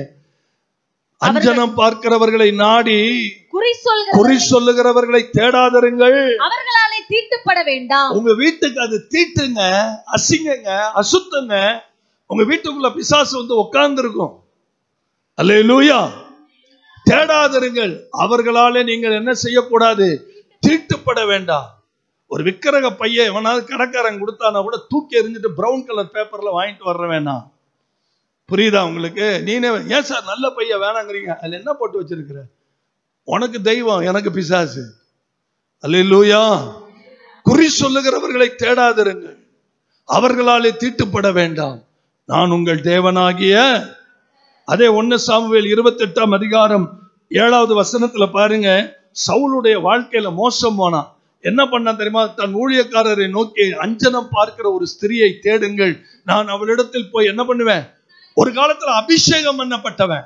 அஞ்சனம் பார்க்கிறவர்களை நாடி குறி சொல்கிற குறி சொல்லுகிறவர்களை தேடாதருங்கள் அவர்களாலே தீட்டுப்பட வேண்டாம் உங்க வீட்டுக்கு அது தீட்டுங்க அசிங்கங்க அசுத்தங்க உங்க வீட்டுக்குள்ள பிசாசு வந்து உட்கார்ந்து இருக்கும் அல்லேலூயா தேடாதருங்கள் அவர்களாலே நீங்கள் என்ன செய்யக்கூடாது தீட்டுப்பட வேண்டாம் ஒரு விக்கிரக பைய எவனாவது கடைக்காரன் கொடுத்தானா கூட தூக்கி எறிஞ்சிட்டு பிரவுன் கலர் பேப்பர்ல வாங்கிட்டு வர வேணாம் புரியுதா உங்களுக்கு நீனே ஏன் சார் நல்ல பைய வேணாங்கிறீங்க அதுல என்ன போட்டு வச்சிருக்கிற உனக்கு தெய்வம் எனக்கு பிசாசு அல்லேலூயா குறி சொல்லுகிறவர்களை தேடாதிருங்கள் அவர்களாலே தீட்டுப்பட வேண்டாம் நான் உங்கள் தேவனாகிய அதே ஒன்னு சாமுவேல் இருபத்தெட்டாம் அதிகாரம் ஏழாவது வசனத்துல பாருங்க சவுலுடைய வாழ்க்கையில மோசம் போனான் என்ன பண்ண தெரியுமா தன் ஊழியக்காரரை நோக்கி அஞ்சனம் பார்க்கிற ஒரு ஸ்திரியை தேடுங்கள் நான் அவளிடத்தில் போய் என்ன பண்ணுவேன் ஒரு காலத்துல அபிஷேகம் பண்ணப்பட்டவன்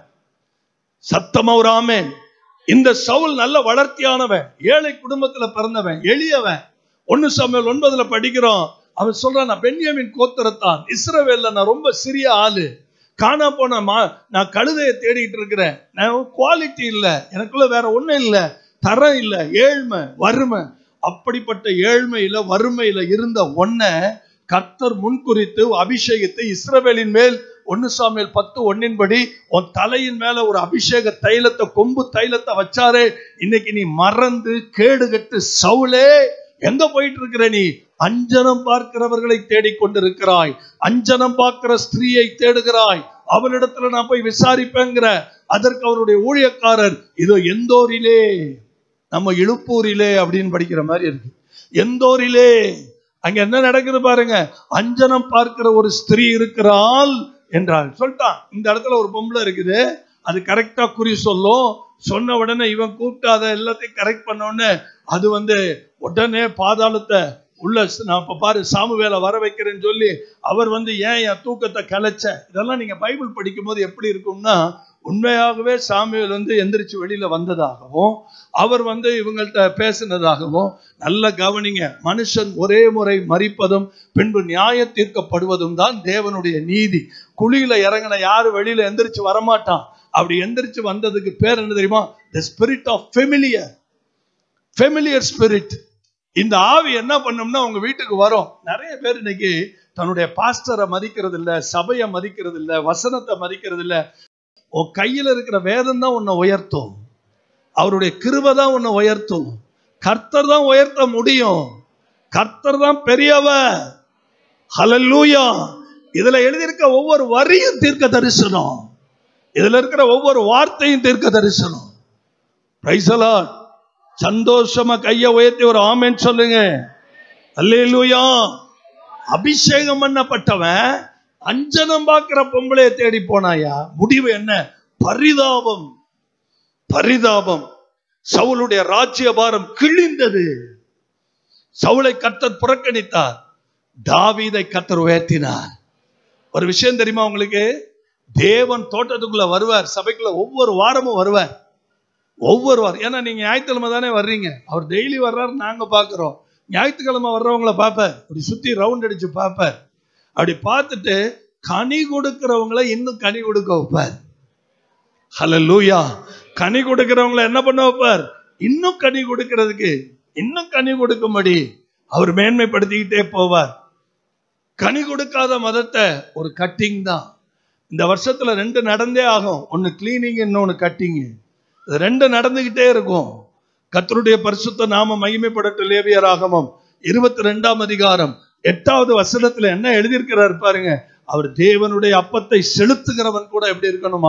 சத்தமா ஒரு ஆமென் இந்த சவுல் நல்ல வளர்த்தியானவன் ஏழை குடும்பத்துல பிறந்தவன் எளியவன் ஒன்னு சாமுவேல் ஒன்பதுல படிக்கிறோம் அவன் சொல்றான் நான் பென்யாமின் கோத்திரத்தான் இஸ்ரவேல்ல நான் ரொம்ப சிறிய ஆளு காணா போன மா நான் கழுதையை தேடிட்டு இருக்கிறேன் நான் குவாலிட்டி இல்லை எனக்குள்ள வேற ஒண்ணும் இல்லை தரம் இல்லை ஏழ்மை வறுமை அப்படிப்பட்ட ஏழ்மையில வறுமையில இருந்த ஒன்ன கர்த்தர் முன்குறித்து அபிஷேகத்தை இஸ்ரவேலின் மேல் ஒன்னு சாமியல் பத்து ஒன்னின்படி உன் தலையின் மேல ஒரு அபிஷேக தைலத்தை கொம்பு தைலத்தை வச்சாரே இன்னைக்கு நீ மறந்து கேடுகட்டு சவுளே எங்க போயிட்டு இருக்கிற நீ அஞ்சனம் பார்க்கிறவர்களை தேடிக்கொண்டிருக்கிறாய் அஞ்சனம் பார்க்கிற ஸ்திரீயை தேடுகிறாய் அவளிடத்துல நான் போய் விசாரிப்பேங்கிற அதற்கு அவருடைய ஊழியக்காரர் இதோ எந்தோரிலே நம்ம இழுப்பூரிலே அப்படின்னு படிக்கிற மாதிரி இருக்கு எந்தோரிலே அங்க என்ன நடக்குது பாருங்க அஞ்சனம் பார்க்கிற ஒரு ஸ்திரீ இருக்கிறாள் என்றாள் சொல்லிட்டான் இந்த இடத்துல ஒரு பொம்பளை இருக்குது அது கரெக்டா குறி சொல்லும் சொன்ன உடனே இவன் கூப்பிட்டு அதை எல்லாத்தையும் கரெக்ட் பண்ண உடனே அது வந்து உடனே பாதாளத்தை உள்ள ஸ்- நான் இப்ப பாரு சாமுவேலை வர வைக்கிறேன்னு சொல்லி அவர் வந்து ஏன் என் தூக்கத்தை கலைச்ச இதெல்லாம் நீங்க பைபிள் படிக்கும்போது எப்படி இருக்கும்னா உண்மையாகவே சாமுவேல் வந்து எந்திரிச்சு வெளியில வந்ததாகவும் அவர் வந்து இவங்கள்ட்ட பேசினதாகவும் நல்ல கவனிங்க மனுஷன் ஒரே முறை மறிப்பதும் பின்பு நியாய தீர்க்கப்படுவதும் தான் தேவனுடைய நீதி குழியில இறங்கின யாரும் வெளியில எந்திரிச்சு வரமாட்டான் அப்படி எந்திரிச்சு வந்ததுக்கு பேர் என்ன தெரியுமா the spirit of familiar familiar spirit இந்த ஆவி என்ன பண்ணும்னா உங்க வீட்டுக்கு வரும் நிறைய பேர் இன்னைக்கு தன்னுடைய பாஸ்டரை மதிக்கிறது இல்ல சபையை மதிக்கிறது இல்ல வசனத்தை மதிக்கிறது இல்ல உன் கையில இருக்கிற வேதம் தான் உன்னை உயர்த்தும் அவருடைய கிருபை தான் உன்னை உயர்த்தும் கர்த்தர் தான் உயர்த்த முடியும் கர்த்தர் தான் பெரியவர் ஹalleluya இதுல எழுதியிருக்க ஒவ்வொரு வரியும் தீர்க்க தரிசனம் இதுல இருக்கிற ஒவ்வொரு வார்த்தையும் தீர்க்க தரிசனம் Praise the Lord. சந்தோஷமா கைய உயர்த்தி ஒரு ஆமென் சொல்லுங்க அல்லேலூயா அபிஷேகம் பண்ணப்பட்டவன் அஞ்சனம் பார்க்கிற பொம்பளைய தேடி போனாயா முடிவு என்ன பரிதாபம் பரிதாபம் சவுளுடைய ராஜ்யபாரம் கிழிந்தது சவுளை கர்த்தர் புறக்கணித்தார் தாவீதை கர்த்தர் உயர்த்தினார் ஒரு விஷயம் தெரியுமா உங்களுக்கு தேவன் தோட்டத்துக்குள்ள வருவார் சபைக்குள்ள ஒவ்வொரு வாரமும் வருவார் ஒவ்வொரு வாரம் ஏன்னா நீங்க ஞாயிற்றுக்கிழமை தானே வர்றீங்க அவர் டெய்லி வர்றாரு நாங்க பார்க்கிறோம் ஞாயிற்றுக்கிழமை வர்றவங்கள பார்ப்பார் அப்படி சுத்தி ரவுண்ட் அடிச்சு பார்ப்பார் அப்படி பார்த்துட்டு கனி கொடுக்கிறவங்கள இன்னும் கனி கொடுக்க வைப்பார் ஹalleluya கனி கொடுக்கிறவங்கள என்ன பண்ண வைப்பார் இன்னும் கனி கொடுக்கிறதுக்கு இன்னும் கனி கொடுக்கும்படி அவர் மேன்மைப்படுத்திக்கிட்டே போவார் கனி கொடுக்காத மதத்தை ஒரு கட்டிங் தான் இந்த வருஷத்துல ரெண்டு நடந்தே ஆகும் ஒன்னு கிளீனிங் இன்னொன்னு கட்டிங் இது ரெண்டு நடந்துகிட்டே இருக்கும் கர்த்தருடைய பரிசுத்த நாம மகிமைப்படட்டும் லேவியர் ஆகமம் இருபத்தி ரெண்டாம் அதிகாரம் எட்டாவது வசனத்துல என்ன எழுதியிருக்கிறார் பாருங்க அவர் தேவனுடைய அப்பத்தை செலுத்துகிறவன் கூட எப்படி இருக்கணுமா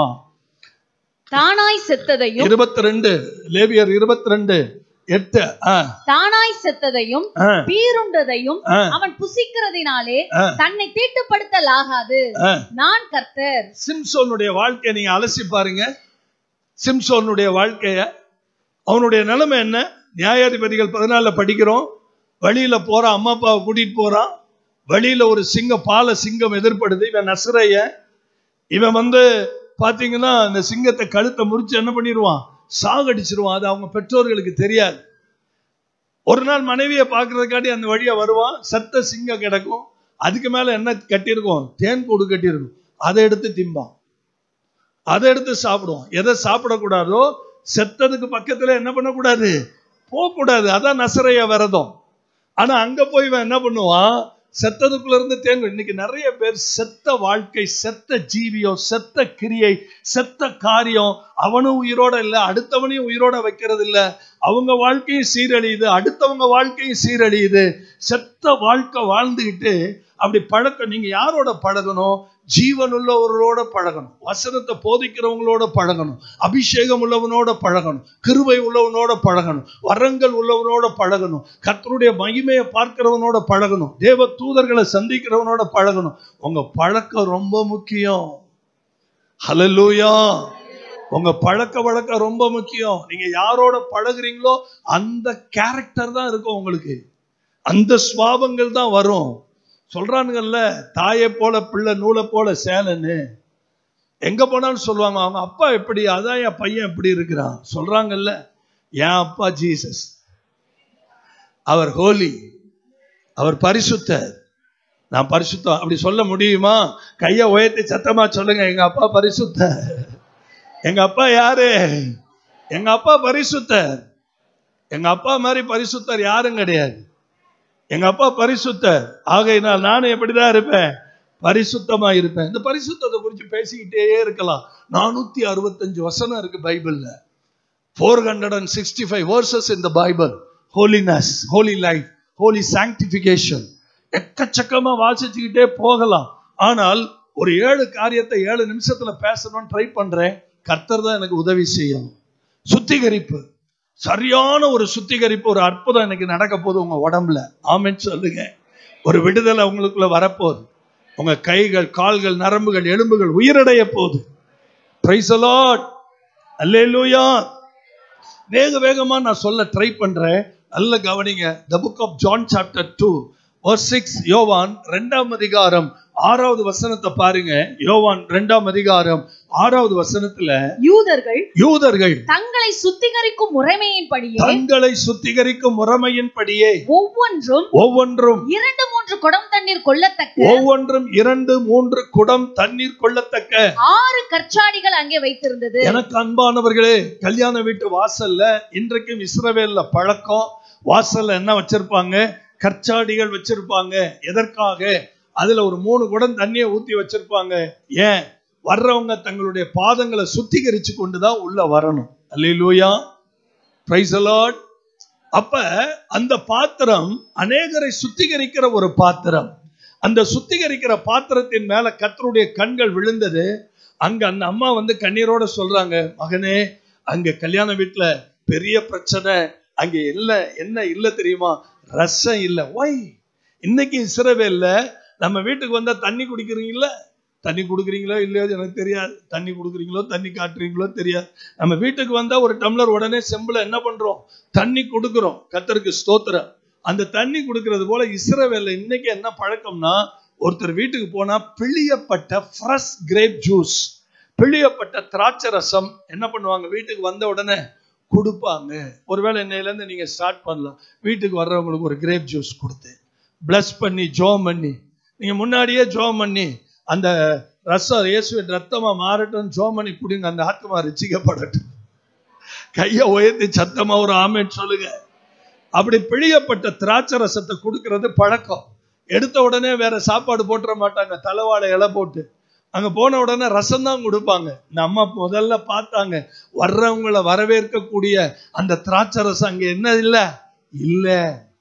தானாய் செத்ததையும் இருபத்தி ரெண்டு லேவியர் இருபத்தி ரெண்டு எட்டு ஆ, தானாய் செத்ததையும் ஆ, பீருண்டதையும் ஆ, அவன் புசிக்கிறதினாலே ஆ. தன்னை தீட்டுப்படுத்தலாகாது ஆ. நான் கர்த்தர் சிம்சோனுடைய வாழ்க்கையை நீங்க அலசி பாருங்க சிம்சோனுடைய வாழ்க்கைய அவனுடைய நிலைமை என்ன நியாயாதிபதிகள் பதினாலுல படிக்கிறோம் வழியில போறான் அம்மா அப்பாவை கூட்டிட்டு போறான் வழியில ஒரு சிங்கம் பால சிங்கம் எதிர்ப்படுது இவன் நசுரைய இவன் வந்து பாத்தீங்கன்னா இந்த சிங்கத்தை கழுத்தை முறிச்சு என்ன பண்ணிடுவான் சாகடிச்சிருவான் அது அவங்க பெற்றோர்களுக்கு தெரியாது ஒரு நாள் மனைவியை பார்க்கறதுக்காட்டி அந்த வழியா வருவான் சத்த சிங்கம் கிடக்கும் அதுக்கு மேல என்ன கட்டியிருக்கும் தேன் கூடு கட்டியிருக்கும் அதை எடுத்து திம்பான் அதை எடுத்து சாப்பிடுவோம் எதை சாப்பிடக்கூடாதோ செத்ததுக்கு பக்கத்துல என்ன பண்ணக்கூடாது போகக்கூடாது அதான் நசரைய விரதம் ஆனா அங்க போய் இவன் என்ன பண்ணுவான் செத்ததுக்குள்ள இருந்து தேங்கும் இன்னைக்கு நிறைய பேர் செத்த வாழ்க்கை செத்த ஜீவியம் செத்த கிரியை செத்த காரியம் அவனும் உயிரோட இல்லை அடுத்தவனையும் உயிரோட வைக்கிறது இல்ல அவங்க வாழ்க்கையும் சீரழியுது அடுத்தவங்க வாழ்க்கையும் சீரழியுது செத்த வாழ்க்கை வாழ்ந்துகிட்டு அப்படி பழக்கம் நீங்க யாரோட பழகணும் ஜீவன் உள்ளவர்களோட பழகணும் வசனத்தை போதிக்கிறவங்களோட பழகணும் அபிஷேகம் உள்ளவனோட பழகணும் கிருபை உள்ளவனோட பழகணும் வரங்கள் உள்ளவனோட பழகணும் கர்த்தருடைய மகிமையை பார்க்கிறவனோட பழகணும் தேவ தூதர்களை சந்திக்கிறவனோட பழகணும் உங்க பழக்கம் ரொம்ப முக்கியம் ஹalleluya உங்க பழக்க வழக்கம் ரொம்ப முக்கியம் நீங்க யாரோட பழகுறீங்களோ அந்த கேரக்டர் தான் இருக்கும் உங்களுக்கு அந்த சுவாபங்கள் தான் வரும் சொல்றானுங்கல்ல தாயை போல பிள்ளை நூலை போல சேலன்னு எங்க போனாலும் சொல்லுவாங்க அவங்க அப்பா எப்படி அதான் என் பையன் எப்படி இருக்கிறான் சொல்றாங்கல்ல என் அப்பா ஜீசஸ் அவர் ஹோலி அவர் பரிசுத்தர் நான் பரிசுத்தம் அப்படி சொல்ல முடியுமா கையை உயர்த்தி சத்தமா சொல்லுங்க எங்க அப்பா பரிசுத்தர் எங்க அப்பா யாரு எங்க அப்பா பரிசுத்தர் எங்க அப்பா மாதிரி பரிசுத்தர் யாரும் கிடையாது எங்க அப்பா பரிசுத்தர் ஆகையினால் நானும் எப்படிதான் இருப்பேன் பரிசுத்தமா இருப்பேன் இந்த பரிசுத்தத்தை குறித்து பேசிக்கிட்டே இருக்கலாம் நானூத்தி அறுபத்தஞ்சு வசனம் இருக்கு பைபிள்ல four hundred and sixty five verses இந்த Bible holiness holy life holy sanctification எக்கச்சக்கமா வாசிச்சுக்கிட்டே போகலாம் ஆனால் ஒரு ஏழு காரியத்தை ஏழு நிமிஷத்துல பேசணும்னு ட்ரை பண்றேன் கர்த்தர் தான் எனக்கு உதவி செய்யணும் சுத்திகரிப்பு சரியான ஒரு சுத்திகரிப்பு ஒரு அற்புதம் எனக்கு நடக்க போகுது உங்க உடம்புல ஆமென்னு சொல்லுங்க ஒரு விடுதலை உங்களுக்குள்ள வரப்போகுது உங்க கைகள் கால்கள் நரம்புகள் எலும்புகள் உயிரடைய போகுது பிரைஸ் அலாட் அல்லேலூயா வேக வேகமா நான் சொல்ல ட்ரை பண்றேன் நல்ல கவனிங்க the book of John chapter two six யோவான் ரெண்டாம் அதிகாரம் ஆறாவது வசனத்தை பாருங்க யோவான் ரெண்டாம் அதிகாரம் ஆறாவது வசனத்துல யூதர்கள் யூதர்கள் தங்களை சுத்திகரிக்கும் முறைமையின்படியே தங்களை சுத்திகரிக்கும் முறைமையின்படியே ஒவ்வொன்றும் ஒவ்வொன்றும் இரண்டு மூன்று குடம் தண்ணீர் கொள்ளத்தக்க ஒவ்வொன்றும் இரண்டு மூன்று குடம் தண்ணீர் கொள்ளத்தக்க ஆறு கற்சாடிகள் அங்கே வைத்திருந்தது எனக்கு அன்பானவர்களே கல்யாண வீட்டு வாசல்ல இன்றைக்கும் இஸ்ரவேல்ல பழக்கம் வாசல்ல என்ன வச்சிருப்பாங்க கற்சாடிகள் வச்சிருப்பாங்க எதற்காக அதுல ஒரு மூணு குடம் தண்ணியை ஊத்தி வச்சிருப்பாங்க ஏன் வர்றவங்க தங்களுடைய பாதங்களை சுத்திகரிச்சு கொண்டுதான் உள்ள வரணும் அல்லேலூயா பிரைஸ் அலாட் அப்ப அந்த பாத்திரம் அநேகரை சுத்திகரிக்கிற ஒரு பாத்திரம் அந்த சுத்திகரிக்கிற பாத்திரத்தின் மேல கர்த்தருடைய கண்கள் விழுந்தது அங்க அந்த அம்மா வந்து கண்ணீரோட சொல்றாங்க மகனே அங்க கல்யாண வீட்டுல பெரிய பிரச்சனை அங்க இல்ல என்ன இல்ல தெரியுமா ரசம் இல்ல ஒய் இன்னைக்கு இஸ்ரவேல்ல நம்ம வீட்டுக்கு வந்தா தண்ணி குடிக்கிறீங்களா தண்ணி கொடுக்குறீங்களோ இல்லையோ எனக்கு தெரியாது தண்ணி கொடுக்குறீங்களோ தண்ணி காட்டுறீங்களோ தெரியாது நம்ம வீட்டுக்கு வந்தா ஒரு டம்ளர் உடனே செம்புல என்ன பண்றோம் தண்ணி கொடுக்குறோம் கத்தருக்கு ஸ்தோத்திரம் அந்த தண்ணி கொடுக்கறது போல இஸ்ரவேல்ல இன்னைக்கு என்ன பழக்கம்னா ஒருத்தர் வீட்டுக்கு போனா பிழியப்பட்ட ஃப்ரெஷ் கிரேப் ஜூஸ் பிழியப்பட்ட திராட்சை ரசம் என்ன பண்ணுவாங்க வீட்டுக்கு வந்த உடனே கொடுப்பாங்க ஒருவேளை இன்னையிலேருந்து நீங்க ஸ்டார்ட் பண்ணலாம் வீட்டுக்கு வர்றவங்களுக்கு ஒரு கிரேப் ஜூஸ் கொடுத்து பிளஸ் பண்ணி ஜோம் பண்ணி நீங்க முன்னாடியே ஜோம் பண்ணி அந்த ரசம் இயேசுவின் ரத்தமா மாறட்டும் ஜோமணி குடிங்க அந்த ஆத்மா ரசிக்கப்படட்டும் கையை உயர்த்தி சத்தமா ஒரு ஆமேன்னு சொல்லுங்க அப்படி பிழியப்பட்ட திராட்சை ரசத்தை கொடுக்கறது பழக்கம் எடுத்த உடனே வேற சாப்பாடு போட்டுற மாட்டாங்க தலைவாழை இலை போட்டு அங்க போன உடனே ரசம் தான் கொடுப்பாங்க நம்ம முதல்ல பார்த்தாங்க வர்றவங்களை வரவேற்கக்கூடிய அந்த திராட்சை ரசம் அங்க என்ன இல்ல இல்ல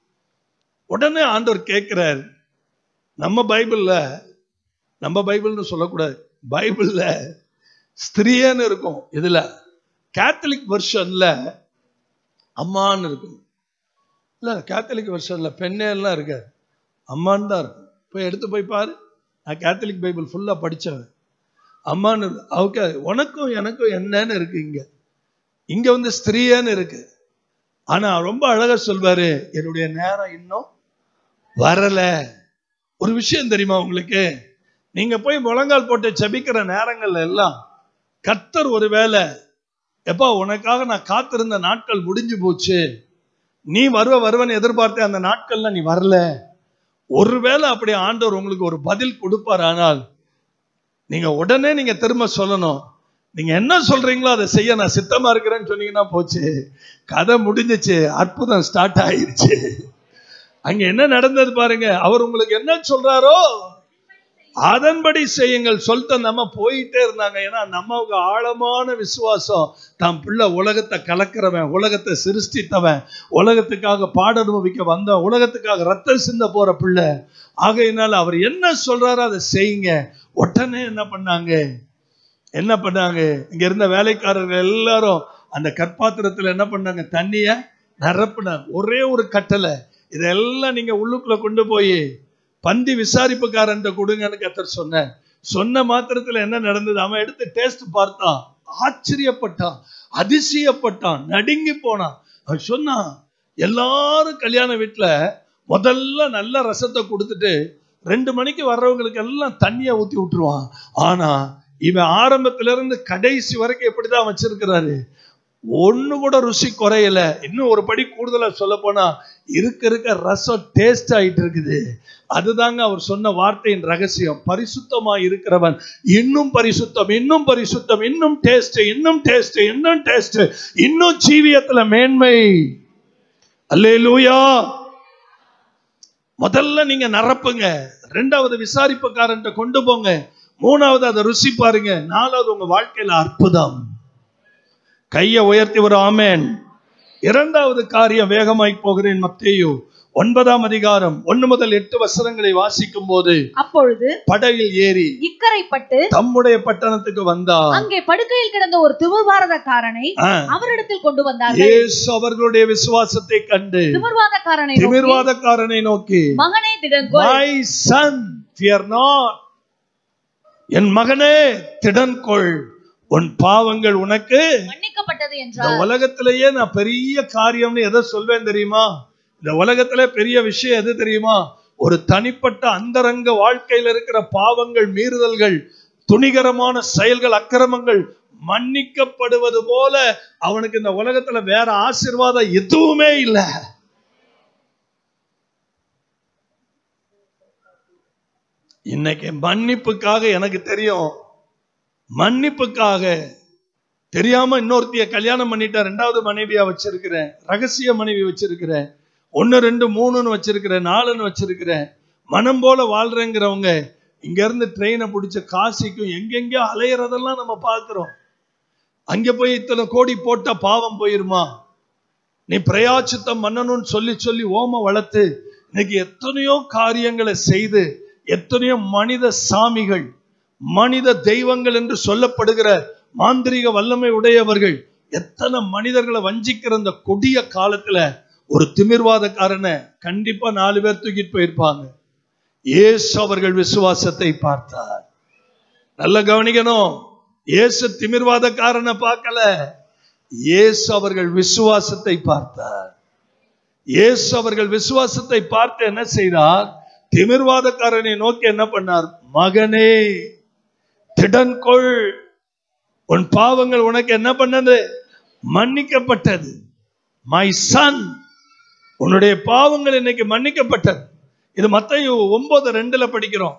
உடனே ஆண்டவர் கேட்கிறார் நம்ம பைபிள்ல நம்ம பைபிள்னு சொல்லக்கூடாது பைபிள்ல ஸ்திரியன்னு இருக்கும் இதுல கேத்தலிக் வெர்ஷன்ல அம்மான்னு இருக்கும் இல்ல கேத்தலிக் வெர்ஷன்ல பெண்ணே எல்லாம் இருக்காது அம்மான்னு தான் இருக்கும் போய் எடுத்து போய் பாரு நான் கேத்தலிக் பைபிள் ஃபுல்லா படிச்சவன் அம்மான்னு இருக்கு. ஓகே உனக்கும் எனக்கும் என்னன்னு இருக்கு இங்க இங்க வந்து ஸ்திரீன்னு இருக்கு ஆனா ரொம்ப அழகா சொல்வாரு என்னுடைய நேரம் இன்னும் வரல ஒரு விஷயம் தெரியுமா உங்களுக்கு நீங்க போய் முழங்கால் போட்டு செபிக்கிற நேரங்கள்ல எல்லாம் கர்த்தர் ஒருவேளை எப்பா உனக்காக நான் காத்திருந்த நாட்கள் முடிஞ்சு போச்சு நீ வருவ வருவன்னு எதிர்பார்த்தேன் அந்த நாட்கள்ல நீ வரல ஒருவேளை அப்படி ஆண்டவர் உங்களுக்கு ஒரு பதில் கொடுப்பார் ஆனால் நீங்க உடனே நீங்க திரும்ப சொல்லணும் நீங்க என்ன சொல்றீங்களோ அதை செய்ய நான் சித்தமா இருக்கிறேன்னு சொன்னீங்கன்னா போச்சு கதை முடிஞ்சிச்சு அற்புதம் ஸ்டார்ட் ஆயிருச்சு அங்க என்ன நடந்தது பாருங்க அவர் உங்களுக்கு என்ன சொல்றாரோ அதன்படி செய்யுங்கள் சொல்லிட்டு நம்ம போயிட்டே இருந்தாங்க ஏன்னா நமக்கு ஆழமான விசுவாசம் தம் பிள்ளை உலகத்தை கலக்கிறவன் உலகத்தை சிருஷ்டித்தவன் உலகத்துக்காக பாட அனுபவிக்க வந்தவன் உலகத்துக்காக ரத்தம் சிந்த போற பிள்ளை ஆகையினால அவர் என்ன சொல்றாரோ அதை செய்யுங்க உடனே என்ன பண்ணாங்க என்ன பண்ணாங்க இங்க இருந்த வேலைக்காரர்கள் எல்லாரும் அந்த கற்பாத்திரத்துல என்ன பண்ணாங்க தண்ணிய நிரப்புனாங்க ஒரே ஒரு கட்டளை இதெல்லாம் நீங்க உள்ளுக்குள்ள கொண்டு போய் பந்தி விசாரிப்புக்காரன் கொடுங்கன்னு கத்தர் சொன்னேன் சொன்ன மாத்திரத்துல என்ன நடந்தது அவன் எடுத்து டேஸ்ட் பார்த்தான் ஆச்சரியப்பட்டான் அதிசயப்பட்டான் நடுங்கி போனான் அவன் சொன்னான் எல்லாரும் கல்யாண வீட்டுல முதல்ல நல்ல ரசத்தை கொடுத்துட்டு ரெண்டு மணிக்கு வர்றவங்களுக்கு எல்லாம் தண்ணியை ஊத்தி விட்டுருவான் ஆனா இவன் ஆரம்பத்துல இருந்து கடைசி வரைக்கும் எப்படிதான் வச்சிருக்கிறாரு ஒண்ணு கூட ருசி குறையல இன்னும் ஒரு படி கூடுதலா சொல்ல போனா இருக்க இருக்க ரசம் டேஸ்ட் ஆயிட்டு இருக்குது அதுதாங்க அவர் சொன்ன வார்த்தையின் ரகசியம் பரிசுத்தமா இருக்கிறவன் இன்னும் பரிசுத்தம் இன்னும் பரிசுத்தம் இன்னும் டேஸ்ட் இன்னும் டேஸ்ட் இன்னும் டேஸ்ட் இன்னும் ஜீவியத்துல மேன்மை அல்லேலூயா முதல்ல நீங்க நிரப்புங்க ரெண்டாவது விசாரிப்புக்காரன்ட்ட கொண்டு போங்க மூணாவது அதை ருசி பாருங்க நாலாவது உங்க வாழ்க்கையில அற்புதம் கையை உயர்த்தி ஒரு ஆமேன் இரண்டாவது காரியம் வேகமாய் போகிறேன் மத்தேயு ஒன்பதாம் அதிகாரம் ஒன்னு முதல் எட்டு வசனங்களை வாசிக்கும் போது அப்பொழுது படகில் ஏறி இக்கரைப்பட்டு தம்முடைய பட்டணத்துக்கு வந்தார் அங்கே படுக்கையில் கிடந்த ஒரு திமிர்வாரதக்காரனை ஆ, அவரிடத்தில் கொண்டு வந்தார்கள் இயேசு அவர்களுடைய விசுவாசத்தை கண்டு திமிர்வாதக்காரனை நோக்கி, திமிர்வாதக்காரனை நோக்கி மகனே திடங்கொள் மை சன் fear not என் மகனே திடன்கொள் உன் பாவங்கள் உனக்கு மன்னிக்கப்பட்டது இந்த என்றார் உலகத்திலேயே நான் பெரிய காரியம்னு எதை சொல்வேன் தெரியுமா இந்த உலகத்துல பெரிய விஷயம் எது தெரியுமா ஒரு தனிப்பட்ட அந்தரங்க வாழ்க்கையில் இருக்கிற பாவங்கள் மீறுதல்கள் துணிகரமான செயல்கள் அக்கிரமங்கள் மன்னிக்கப்படுவது போல அவனுக்கு இந்த உலகத்துல வேற ஆசீர்வாதம் எதுவுமே இல்லை இன்னைக்கு மன்னிப்புக்காக எனக்கு தெரியும் மன்னிப்புக்காக தெரியாம இன்னொருத்திய கல்யாணம் பண்ணிட்டேன் ரெண்டாவது மனைவியா வச்சிருக்கிறேன் ரகசிய மனைவி வச்சிருக்கிறேன் ஒன்னு ரெண்டு மூணுன்னு வச்சிருக்கிறேன் நாலுன்னு வச்சிருக்கிறேன் மனம் போல வாழ்றேங்கிறவங்க இங்க இருந்து ட்ரெயினை பிடிச்ச காசிக்கும் எங்கெங்கயோ அலையறதெல்லாம் நம்ம பார்க்கிறோம் அங்க போய் இத்தனை கோடி போட்டா பாவம் போயிருமா நீ பிரயாச்சித்தம் பண்ணணும்னு சொல்லி சொல்லி ஓம வளர்த்து இன்னைக்கு எத்தனையோ காரியங்களை செய்து எத்தனையோ மனித சாமிகள் மனித தெய்வங்கள் என்று சொல்லப்படுகிற மாந்திரீக வல்லமை உடையவர்கள் எத்தனை மனிதர்களை வஞ்சிக்கிற அந்த கொடிய காலத்துல ஒரு திமிர்வாதக்காரனை கண்டிப்பா நாலு பேர் தூக்கிட்டு போயிருப்பாங்க இயேசு அவர்கள் விசுவாசத்தை பார்த்தார் நல்ல கவனிக்கணும் இயேசு திமிர்வாதக்காரனை பார்க்கல இயேசு அவர்கள் விசுவாசத்தை பார்த்தார் இயேசு அவர்கள் விசுவாசத்தை பார்த்து என்ன செய்தார் திமிர்வாதக்காரனை நோக்கி என்ன பண்ணார் மகனே திடன்கொள் உன் பாவங்கள் உனக்கு என்ன பண்ணது மன்னிக்கப்பட்டது மை சன் உன்னுடைய பாவங்கள் இன்னைக்கு மன்னிக்கப்பட்டது இது மத்தேயு ஒன்பது ரெண்டுல படிக்கிறோம்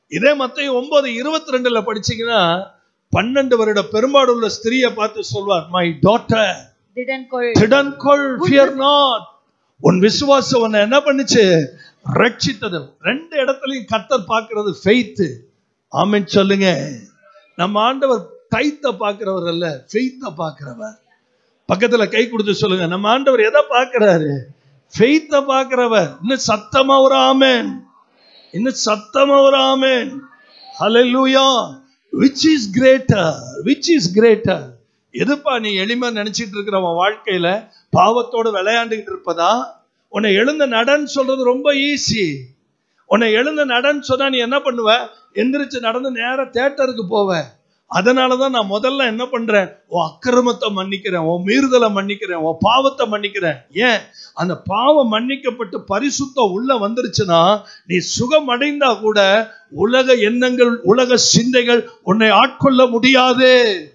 இதே மத்திய ஒன்பது இருபத்தி ரெண்டுல படிச்சீங்கன்னா பன்னெண்டு வருட பெரும்பாடு உள்ள ஸ்திரியை பார்த்து சொல்வார் மை டாட்டர் திடன்கொள் திடன்கொள் ஃபியர் நாட் உன் விசுவாசம் உன்னை என்ன பண்ணுச்சு ரட்சித்தது ரெண்டு இடத்துலயும் கர்த்தர் பார்க்கிறது ஃபெய்த் ஆமென் சொல்லுங்க நம்ம ஆண்டவர் டைத்த பார்க்கிறவர் அல்ல ஃபெய்த்த பார்க்கிறவர் பக்கத்துல கை கொடுத்து சொல்லுங்க நம்ம ஆண்டவர் எதை பார்க்கிறாரு ஃபெய்த்த பார்க்கிறவர் இன்னும் சத்தமா ஒரு ஆமென் இன்னும் சத்தமா ஒரு ஆமென் ஹalleluya which is greater which is greater எதுப்பா நீ எளிமை நினைச்சிட்டு இருக்கிற உன் வாழ்க்கையில பாவத்தோடு விளையாண்டுகிட்டு இருப்பதா உன்னை எழுந்த நடன்னு சொல்றது ரொம்ப ஈஸி உன்னை எழுந்த நடன்னு சொன்னா நீ என்ன பண்ணுவ எந்திரிச்சு நடந்து நேரா தேட்டருக்கு போவ அதனாலதான் நான் முதல்ல என்ன பண்றேன் உன் அக்கிரமத்தை மன்னிக்கிறேன் உன் மீறுதலை மன்னிக்கிறேன் உன் பாவத்தை மன்னிக்கிறேன் ஏன் அந்த பாவம் மன்னிக்கப்பட்டு பரிசுத்தம் உள்ள வந்துருச்சுன்னா நீ சுகம் அடைந்தா கூட உலக எண்ணங்கள் உலக சிந்தைகள் உன்னை ஆட்கொள்ள முடியாது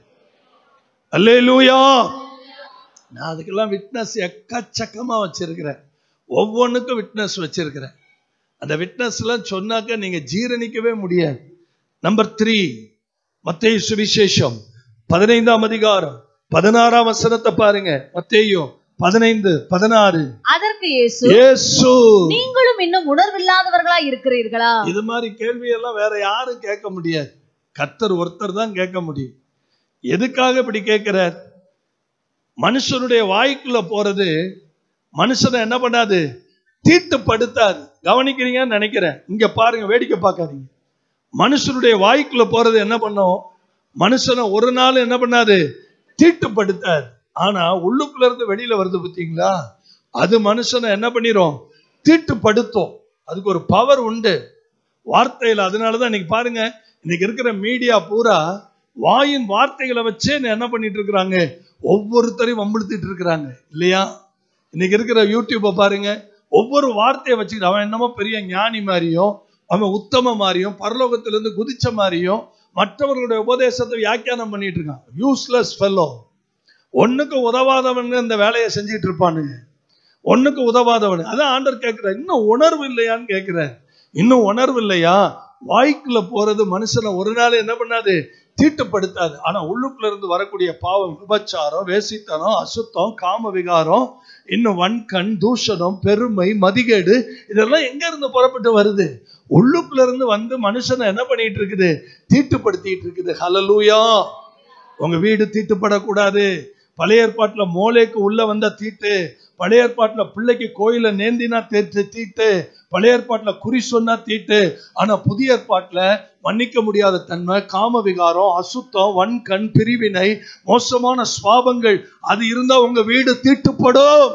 அல்லேலூயா நான் அதுக்கெல்லாம் விட்னஸ் எக்கச்சக்கமா வச்சிருக்கிறேன் ஒவ்வொன்றுக்கும் விட்னஸ் வச்சிருக்கிறேன் அந்த விட்னஸ் எல்லாம் சொன்னாக்க நீங்க ஜீரணிக்கவே முடியாது நம்பர் த்ரீ மத்தேயு சுவிசேஷம் பதினைந்தாம் அதிகாரம் பதினாறாம் வசனத்தை பாருங்க மத்தேயு பதினைந்து பதினாறு அதற்கு இயேசு இயேசு நீங்களும் இன்னும் உணர்வில்லாதவர்களா இருக்கிறீர்களா இது மாதிரி கேள்வியெல்லாம் வேற யாரும் கேட்க முடியாது கர்த்தர் ஒருத்தர் தான் கேட்க முடியும் எதுக்காக இப்படி கேட்கிறார் மனுஷனுடைய வாய்க்குள்ள போறது மனுஷனை என்ன பண்ணாது தீட்டுப்படுத்தாது கவனிக்கிறீங்கன்னு நினைக்கிறேன் இங்க பாருங்க வேடிக்கை பார்க்காதீங்க மனுஷனுடைய வாய்க்குள்ள போறது என்ன பண்ணும் மனுஷனை ஒரு நாள் என்ன பண்ணாது தீட்டுப்படுத்தாது ஆனா உள்ளுக்குள்ள இருந்து வெளியில வருது பார்த்தீங்களா அது மனுஷனை என்ன பண்ணிரும் தீட்டுப்படுத்தும் அதுக்கு ஒரு பவர் உண்டு வார்த்தையில அதனாலதான் இன்னைக்கு பாருங்க இன்னைக்கு இருக்கிற மீடியா பூரா வாயின் வார்த்தைகளை வச்சே என்ன பண்ணிட்டு இருக்கிறாங்க ஒவ்வொருத்தரையும் வம்பிழுத்திட்டு இருக்கிறாங்க இல்லையா இன்னைக்கு இருக்கிற யூடியூப்பை பாருங்க ஒவ்வொரு வார்த்தையை வச்சுக்கிட்டு அவன் என்னமோ பெரிய ஞானி மாதிரியும் அவன் உத்தம மாதிரியும் பரலோகத்திலிருந்து குதிச்ச மாதிரியும் மற்றவர்களுடைய உபதேசத்தை வியாக்கியானம் பண்ணிட்டு இருக்கான் யூஸ்லெஸ் ஃபெல்லோ ஒண்ணுக்கு உதவாதவனுங்க இந்த வேலையை செஞ்சிட்டு இருப்பானுங்க ஒண்ணுக்கு உதவாதவனு அதான் ஆண்டர் கேட்கிறார் இன்னும் உணர்வு இல்லையான்னு கேட்கிறார் இன்னும் உணர்வு இல்லையா வாய்க்குள்ள போறது மனுஷனை ஒரு நாள் என்ன பண்ணாது தீட்டுப்படுத்தாது ஆனா உள்ளுக்குள்ள இருந்து வரக்கூடிய பாவம் விபச்சாரம் வேசித்தனம் அசுத்தம் காம விகாரம் இன்னும் வன்கண் தூஷணம் பெருமை மதிகேடு இதெல்லாம் எங்க இருந்து புறப்பட்டு வருது உள்ளுக்குள்ள இருந்து வந்து மனுஷனை என்ன பண்ணிட்டு இருக்குது தீட்டுப்படுத்திட்டு இருக்குது ஹலலூயா உங்க வீடு தீட்டுப்படக்கூடாது பழைய ஏற்பாட்டுல மோலேக்கு உள்ள வந்த தீட்டு பழைய ஏற்பாட்டுல பிள்ளைக்கு கோயில நேந்தினா தீட்டு தீட்டு பழைய ஏற்பாட்டுல குறி சொன்னா தீட்டு ஆனா புதிய ஏற்பாட்டுல மன்னிக்க முடியாத தன்மை காம விகாரம் அசுத்தம் வன்கண் பிரிவினை மோசமான சுவாபங்கள் அது இருந்தா உங்க வீடு தீட்டுப்படும்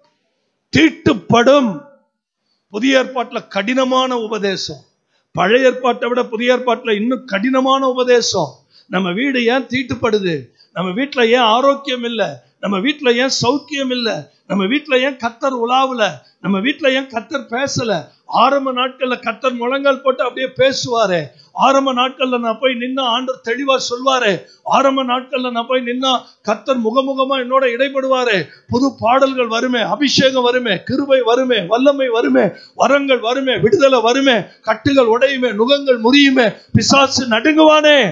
தீட்டுப்படும் புதிய ஏற்பாட்டுல கடினமான உபதேசம் பழைய ஏற்பாட்டை விட புதிய ஏற்பாட்டுல இன்னும் கடினமான உபதேசம் நம்ம வீடு ஏன் தீட்டுப்படுது நம்ம வீட்டுல ஏன் ஆரோக்கியம் இல்லை நம்ம வீட்டுல ஏன் சௌக்கியம் இல்லை நம்ம வீட்டுல ஏன் கத்தர் உலாவல நம்ம வீட்டுல ஏன் கத்தர் பேசல ஆரம்ப நாட்கள்ல கத்தர் முழங்கால் போட்டு அப்படியே பேசுவாரு ஆரம்ப நாட்கள்ல நான் போய் நின்னா ஆண்டவர் தெளிவா சொல்வாரு ஆரம்ப நாட்கள்ல நான் போய் நின்னா கத்தர் முகமுகமா என்னோட இடைப்படுவாரு புது பாடல்கள் வருமே அபிஷேகம் வருமே கிருபை வருமே வல்லமை வருமே வரங்கள் வருமே விடுதலை வருமே கட்டுகள் உடையுமே நுகங்கள் முறியுமே பிசாசு நடுங்குவானே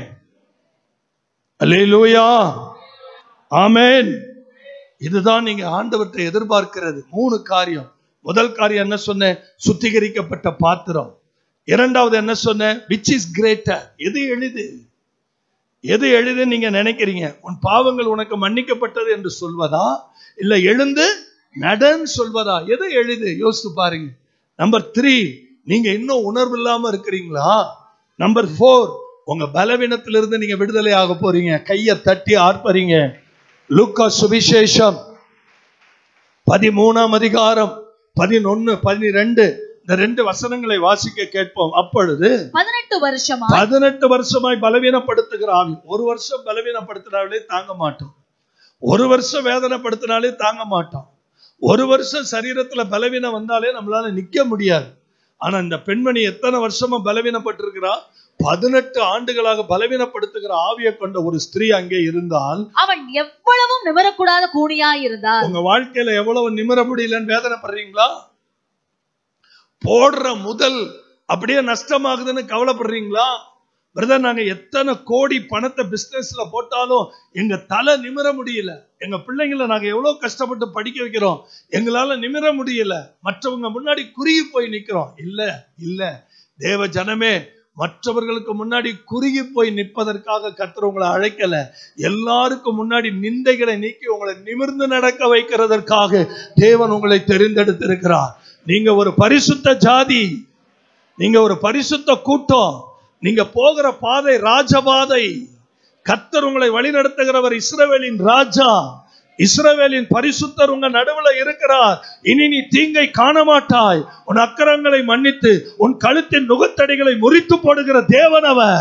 அல்லேலூயா ஆமென் இதுதான் நீங்க ஆண்டவர்கிட்ட எதிர்பார்க்கிறது மூணு காரியம் முதல் காரியம் என்ன சொன்னேன் சுத்திகரிக்கப்பட்ட பாத்திரம் இரண்டாவது என்ன சொன்னேன் விச் இஸ் கிரேட்டர் எது எளிது எது எளிது நீங்க நினைக்கிறீங்க உன் பாவங்கள் உனக்கு மன்னிக்கப்பட்டது என்று சொல்வதா இல்ல எழுந்து நடன்னு சொல்வதா எது எளிது யோசித்து பாருங்க நம்பர் த்ரீ நீங்க இன்னும் உணர்வு இல்லாம இருக்கிறீங்களா நம்பர் ஃபோர் உங்க பலவீனத்திலிருந்து நீங்க விடுதலை ஆக போறீங்க கையை தட்டி ஆர்ப்பறீங்க லூக்கா சுவிசேஷம் பதிமூணாம் அதிகாரம் பதினொன்னு பதினிரெண்டு இந்த ரெண்டு வசனங்களை வாசிக்க கேட்போம் அப்பொழுது பதினெட்டு வருஷமா பதினெட்டு வருஷமாய் பலவீனப்படுத்துகிற ஆவி ஒரு வருஷம் பலவீனப்படுத்தினாலே தாங்க மாட்டோம் ஒரு வருஷம் வேதனைப்படுத்தினாலே தாங்க மாட்டோம் ஒரு வருஷம் சரீரத்துல பலவீனம் வந்தாலே நம்மளால நிக்க முடியாது ஆனா இந்த பெண்மணி எத்தனை வருஷமா பலவீனப்பட்டிருக்கிறா பதினெட்டு ஆண்டுகளாக பலவீனப்படுத்துகிற ஆவியை கொண்ட ஒரு ஸ்திரீ அங்கே இருந்தால் அவன் எவ்வளவும் நிமிரக்கூடாத கூனியா இருந்தார் உங்க வாழ்க்கையில எவ்வளவு நிமிர முடியலன்னு வேதனைப்படுறீங்களா போடுற முதல் அப்படியே நஷ்டமாகுதுன்னு கவலைப்படுறீங்களா பிரதர் நாங்க எத்தனை கோடி பணத்தை பிசினஸ்ல போட்டாலும் எங்க தலை நிமிர முடியல எங்க பிள்ளைங்களை நாங்க எவ்வளவு கஷ்டப்பட்டு படிக்க வைக்கிறோம் எங்களால நிமிர முடியல மற்றவங்க முன்னாடி குறுகி போய் நிக்கிறோம் இல்ல இல்ல தேவ ஜனமே மற்றவர்களுக்கு முன்னாடி குறுகி போய் நிற்பதற்காக கர்த்தர் உங்களை அழைக்கல எல்லாருக்கும் முன்னாடி நிந்தைகளை நீக்கி உங்களை நிமிர்ந்து நடக்க வைக்கிறதற்காக தேவன் உங்களை தெரிந்தெடுத்திருக்கிறார் நீங்க ஒரு பரிசுத்த ஜாதி நீங்க ஒரு பரிசுத்த கூட்டம் நீங்க போகிற பாதை ராஜபாதை கர்த்தர் உங்களை வழிநடத்துகிறவர் இஸ்ரவேலின் ராஜா இஸ்ரவேலின் பரிசுத்தர் உங்க நடுவுல இருக்கிறார் இனி நீ தீங்கை காண மாட்டாய் உன் அக்கரங்களை மன்னித்து உன் கழுத்தின் நுகத்தடிகளை முறித்து போடுகிற தேவன் அவர்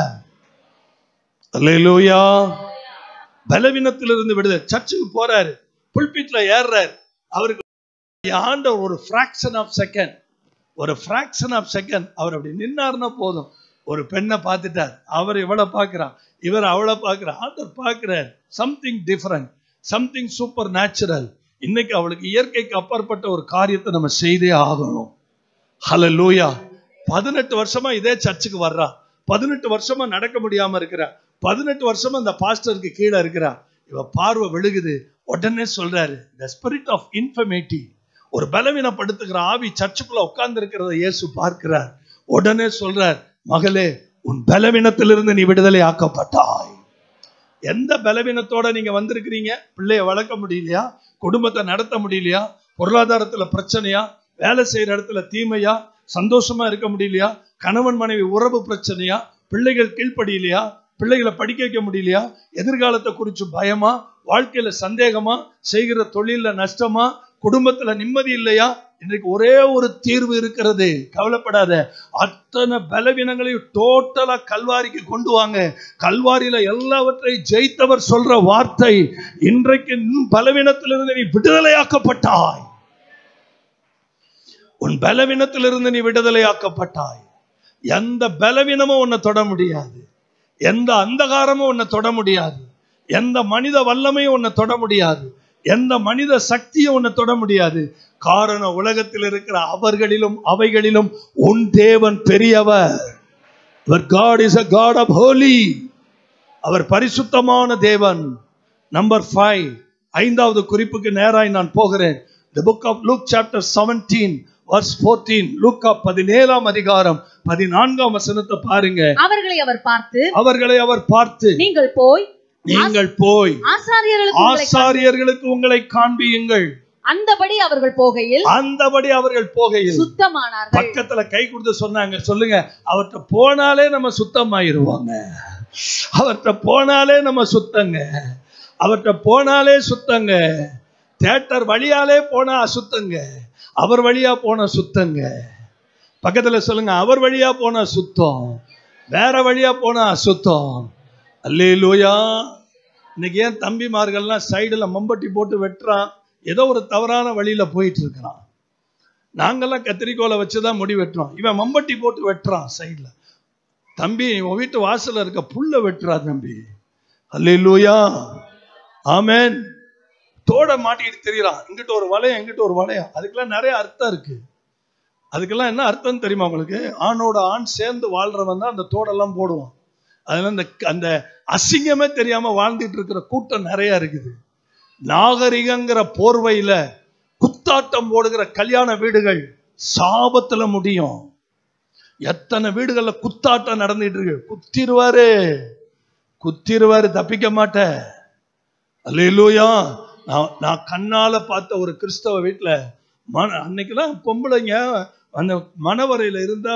அல்லேலூயா பலவீனத்திலிருந்து விடுதலை சர்ச்சுக்கு போறாரு புல்பிட்ல ஏறுறாரு அவருக்கு ஆண்டவர் ஒரு ஃபிராக்ஷன் ஆஃப் செகண்ட் ஒரு ஃபிராக்ஷன் ஆஃப் செகண்ட் அவர் அப்படி நின்னாருன்னா போதும் ஒரு பெண்ணை பார்த்துட்டார் அவர் இவளை பார்க்கிறான் இவர் அவளை பார்க்கிறார் ஆண்டவர் பார்க்கிறார் something different something supernatural இன்னைக்கு அவளுக்கு இயற்கைக்கு அப்பாற்பட்ட ஒரு காரியத்தை நம்ம செய்தே ஆகணும் ஹலோ லூயா பதினெட்டு வருஷமா இதே சர்ச்சுக்கு வர்றா பதினெட்டு வருஷமா நடக்க முடியாம இருக்கிறா பதினெட்டு வருஷமா அந்த பாஸ்டருக்கு கீழே இருக்கிறா இவ பார்வை விழுகுது உடனே சொல்றாரு த ஸ்பிரிட் ஆஃப் இன்ஃபர்மேட்டி ஒரு பலவீனப்படுத்துகிற ஆவி சர்ச்சுக்குள்ள உட்கார்ந்து இருக்கிறத இயேசு பார்க்கிறார் உடனே சொல்றார் மகளே உன் பலவீனத்திலிருந்து நீ விடுதலை ஆக்கப்பட்டாய் எந்த பலவீனத்தோட நீங்க வந்திருக்கிறீங்க பிள்ளைய வளர்க்க முடியலையா குடும்பத்தை நடத்த முடியலையா பொருளாதாரத்துல பிரச்சனையா வேலை செய்யற இடத்துல தீமையா சந்தோஷமா இருக்க முடியலையா கணவன் மனைவி உறவு பிரச்சனையா பிள்ளைகள் கீழ்ப்படியிலையா பிள்ளைகளை படிக்க வைக்க முடியலையா எதிர்காலத்தை குறிச்சு பயமா வாழ்க்கையில சந்தேகமா செய்கிற தொழில்ல நஷ்டமா குடும்பத்துல நிம்மதி இல்லையா இன்றைக்கு ஒரே ஒரு தீர்வு இருக்கிறது கவலைப்படாத அத்தனை பலவீனங்களையும் டோட்டலா கல்வாரிக்கு கொண்டு வாங்க கல்வாரியில எல்லாவற்றையும் ஜெயித்தவர் சொல்ற வார்த்தை இன்றைக்கு இன்னும் பலவீனத்திலிருந்து நீ விடுதலையாக்கப்பட்டாய் உன் பலவீனத்திலிருந்து நீ விடுதலையாக்கப்பட்டாய் எந்த பலவீனமும் உன்னை தொட முடியாது எந்த அந்தகாரமும் உன்னை தொட முடியாது எந்த மனித வல்லமையும் உன்னை தொட முடியாது எந்த மனித சக்தியும் உன்னை தொட முடியாது காரணம் உலகத்தில் இருக்கிற அவர்களிலும் அவைகளிலும் உன் தேவன் பெரியவர் God is a God of holy அவர் பரிசுத்தமான தேவன் நம்பர் ஃபைவ் ஐந்தாவது குறிப்புக்கு நேராய் நான் போகிறேன் the book of Luke chapter seventeen verse fourteen லூக்கா பதினேழாம் அதிகாரம் பதினான்காம் வசனத்தை பாருங்க அவர்களை அவர் பார்த்து அவர்களை அவர் பார்த்து நீங்கள் போய் நீங்கள் போய் ஆசாரியர்களுக்கு உங்களை ஆசாரியர்களுக்கு உங்களை காண்பியுங்கள் அந்தபடி அவர்கள் போகையில் அந்தபடி அவர்கள் போகையில் சுத்தமானார்கள் பக்கத்துல கை கொடுத்து சொன்னாங்க சொல்லுங்க அவர்கிட்ட போனாலே நம்ம சுத்தமாயிருவாங்க அவர்கிட்ட போனாலே நம்ம சுத்தங்க அவர்கிட்ட போனாலே சுத்தங்க தேட்டர் வழியாலே போனா அசுத்தங்க அவர் வழியா போன சுத்தங்க பக்கத்துல சொல்லுங்க அவர் வழியா போனா சுத்தம் வேற வழியா போனா அசுத்தம் அல்லேலூயா இன்னைக்கு ஏன் தம்பிமார்கள்லாம் சைடுல மம்பட்டி போட்டு வெட்டுறான் ஏதோ ஒரு தவறான வழியில போயிட்டு இருக்கிறான் நாங்கெல்லாம் கத்திரிக்கோலை வச்சு தான் முடி வெட்டுறோம் இவன் மம்பட்டி போட்டு வெட்டுறான் சைடில் தம்பி உன் வீட்டு வாசல்ல இருக்க புல்ல வெட்டுறா தம்பி அல்லேலூயா ஆமென் தோட மாட்டிக்கிட்டு தெரியறான் இங்கிட்ட ஒரு வளையம் இங்கிட்ட ஒரு வளையம் அதுக்கெல்லாம் நிறைய அர்த்தம் இருக்கு அதுக்கெல்லாம் என்ன அர்த்தம் தெரியுமா உங்களுக்கு ஆணோட ஆண் சேர்ந்து வாழ்றவன் தான் அந்த தோடெல்லாம் போடுவான் அதனால அந்த அந்த அசிங்கமே தெரியாம வாழ்ந்துட்டு இருக்கிற கூட்டம் நிறைய இருக்குது நாகரிகங்கிற போர்வையில குத்தாட்டம் போடுகிற கல்யாண வீடுகள் சாபத்துல முடியும் எத்தனை வீடுகள்ல குத்தாட்டம் நடந்துட்டு இருக்கு குத்திருவாரு குத்திருவாரு தப்பிக்க மாட்ட அல்லேலூயா நான் நான் கண்ணால பார்த்த ஒரு கிறிஸ்தவ வீட்டுல மன அன்னைக்கெல்லாம் பொம்பளைங்க அந்த மணவரையில இருந்தா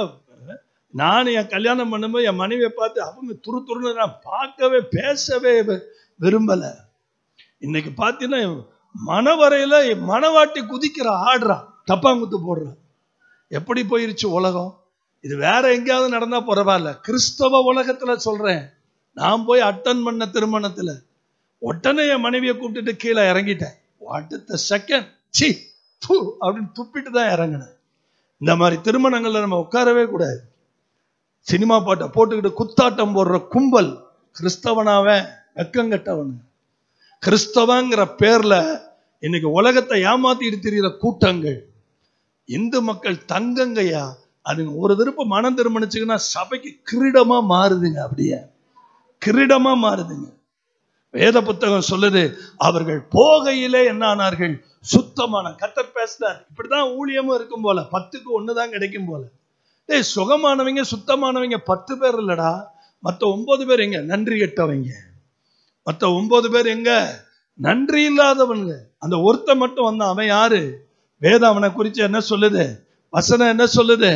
நான் என் கல்யாணம் பண்ணும்போது என் மனைவியை பார்த்து அவங்க துரு துருன்னு நான் பார்க்கவே பேசவே வி- விரும்பல இன்னைக்கு பார்த்தீங்கன்னா மணவரையில மணவாட்டி குதிக்கிற ஆடுறான் தப்பாங்குத்து போடுறான் எப்படி போயிருச்சு உலகம் இது வேற எங்கேயாவது நடந்தா பரவாயில்ல கிறிஸ்தவ உலகத்துல சொல்றேன் நான் போய் அட்டன் பண்ண திருமணத்துல உடனே என் மனைவியை கூப்பிட்டுட்டு கீழே இறங்கிட்டேன் அடுத்த செகண்ட் சி து அப்படின்னு துப்பிட்டு தான் இறங்கினேன் இந்த மாதிரி திருமணங்கள்ல நம்ம உட்காரவே கூடாது சினிமா பாட்டை போட்டுக்கிட்டு குத்தாட்டம் போடுற கும்பல் கிறிஸ்தவனாவன் வெக்கங்கட்டவன் கிறிஸ்தவங்கிற பேர்ல இன்னைக்கு உலகத்தை ஏமாத்திட்டு திரிகிற கூட்டங்கள் இந்து மக்கள் தங்கங்கய்யா அதுங்க ஒரு திருப்பு மனம் திருமணிச்சுங்கன்னா சபைக்கு கிரீடமா மாறுதுங்க அப்படியே கிரீடமா மாறுதுங்க வேத புத்தகம் சொல்லுது அவர்கள் போகையிலே என்ன ஆனார்கள் சுத்தமான கத்தர் பேசுறார் இப்படிதான் ஊழியமும் இருக்கும் போல பத்துக்கு ஒண்ணுதான் கிடைக்கும் போல டேய் சுகமானவங்க சுத்தமானவங்க பத்து பேர் இல்லடா மத்த ஒன்பது பேர் எங்க நன்றி கெட்டவங்க மத்த ஒன்பது பேர் எங்க நன்றி இல்லாதவனுங்க அந்த ஒருத்த மட்டும் வந்தான் அவன் யாரு வேதம் அவனை குறிச்சு என்ன சொல்லுது வசனம் என்ன சொல்லுது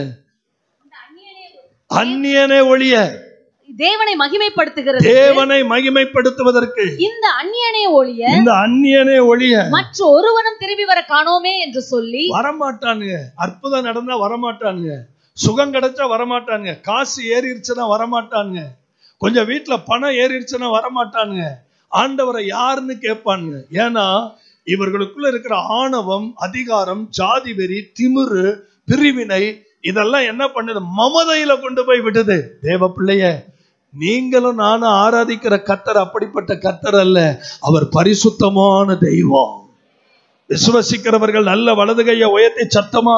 அந்நியனே ஒழிய தேவனை மகிமைப்படுத்துகிறது தேவனை மகிமைப்படுத்துவதற்கு இந்த அந்நியனே ஒழிய இந்த அந்நியனே ஒழிய மற்ற ஒருவனும் திரும்பி வர காணோமே என்று சொல்லி வரமாட்டானுங்க அற்புதம் நடந்தா வரமாட்டானுங்க சுகம் கிடைச்சா வரமாட்டானுங்க காசு ஏறிடுச்சுன்னா வரமாட்டானுங்க கொஞ்சம் வீட்டுல பணம் ஏறிடுச்சுன்னா வரமாட்டானுங்க ஆண்டவரை யாருன்னு கேட்பானுங்க ஏன்னா இவர்களுக்குள்ள இருக்கிற ஆணவம் அதிகாரம் ஜாதி வெறி திமிரு பிரிவினை இதெல்லாம் என்ன பண்ணுது மமதையில கொண்டு போய் விடுது தேவ பிள்ளைய நீங்களும் நானும் ஆராதிக்கிற கத்தர் அப்படிப்பட்ட கத்தர் அல்ல அவர் பரிசுத்தமான தெய்வம் விசுவசிக்கிறவர்கள் நல்ல வலது கையை உயர்த்தி சத்தமா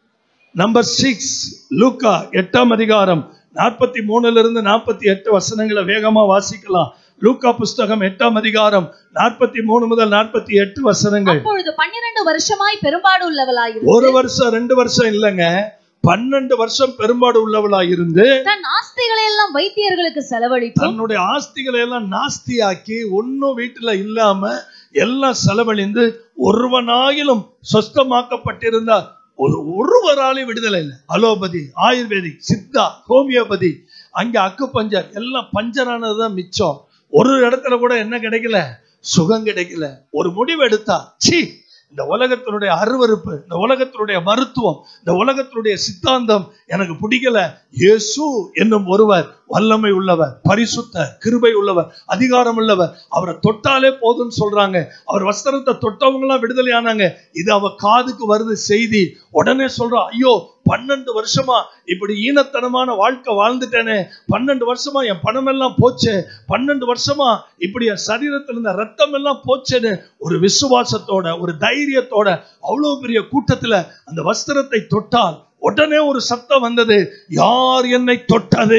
நம்பர் சிக்ஸ் லூக்கா எட்டாம் அதிகாரம் நாற்பத்தி மூணுல இருந்து நாற்பத்தி எட்டு வசனங்களை வேகமா வாசிக்கலாம் லூக்கா புஸ்தகம் எட்டாம் அதிகாரம் நாற்பத்தி மூணு முதல் நாற்பத்தி எட்டு வசனங்கள் அப்பொழுது பன்னிரண்டு வருஷமாய் பெரும்பாடு உள்ளவளாயிரு ஒரு வருஷம் ரெண்டு வருஷம் இல்லைங்க பன்னெண்டு வருஷம் பெரும்பாடு உள்ளவளா இருந்து தன் ஆஸ்திகளை எல்லாம் வைத்தியர்களுக்கு செலவழித்தும் தன்னுடைய ஆஸ்திகளை எல்லாம் நாஸ்தியாக்கி ஒன்னும் வீட்டுல இல்லாம எல்லாம் செலவழிந்து ஒருவனாயிலும் சொஸ்தமாக்கப்பட்டிருந்தா ஒரு ஒருவராலையும் விடுதலை இல்லை அலோபதி ஆயுர்வேதிக் சித்தா ஹோமியோபதி அங்க அக்கு பஞ்சர் எல்லாம் பஞ்சரானதுதான் மிச்சம் ஒரு இடத்துல கூட என்ன கிடைக்கல சுகம் கிடைக்கல ஒரு முடிவு எடுத்தா சி இந்த உலகத்தினுடைய அருவருப்பு இந்த உலகத்தினுடைய மருத்துவம் இந்த உலகத்தினுடைய சித்தாந்தம் எனக்கு பிடிக்கல இயேசு என்னும் ஒருவர் வல்லமை உள்ளவர் பரிசுத்த கிருபை உள்ளவர் அதிகாரம் உள்ளவர் அவரை தொட்டாலே போதும்னு சொல்றாங்க அவர் வஸ்திரத்தை தொட்டவங்க எல்லாம் விடுதலை ஆனாங்க இது அவ காதுக்கு வருது செய்தி உடனே சொல்றா ஐயோ பன்னெண்டு வருஷமா இப்படி ஈனத்தனமான வாழ்க்கை வாழ்ந்துட்டேனே பன்னெண்டு வருஷமா என் பணம் எல்லாம் போச்சே பன்னெண்டு வருஷமா இப்படி என் சரீரத்தில் இருந்த ரத்தம் எல்லாம் போச்சேன்னு ஒரு விசுவாசத்தோட ஒரு தைரியத்தோட அவ்வளவு பெரிய கூட்டத்துல அந்த வஸ்திரத்தை தொட்டால் உடனே ஒரு சத்தம் வந்தது யார் என்னை தொட்டது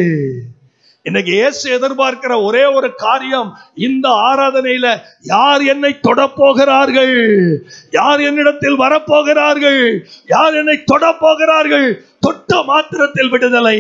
இன்னைக்கு இயேசு எதிர்பார்க்கிற ஒரே ஒரு காரியம் இந்த ஆராதனையில யார் என்னை தொடப்போகிறார்கள் யார் என்னிடத்தில் வரப்போகிறார்கள் யார் என்னை தொடப்போகிறார்கள் தொட்ட மாத்திரத்தில் விடுதலை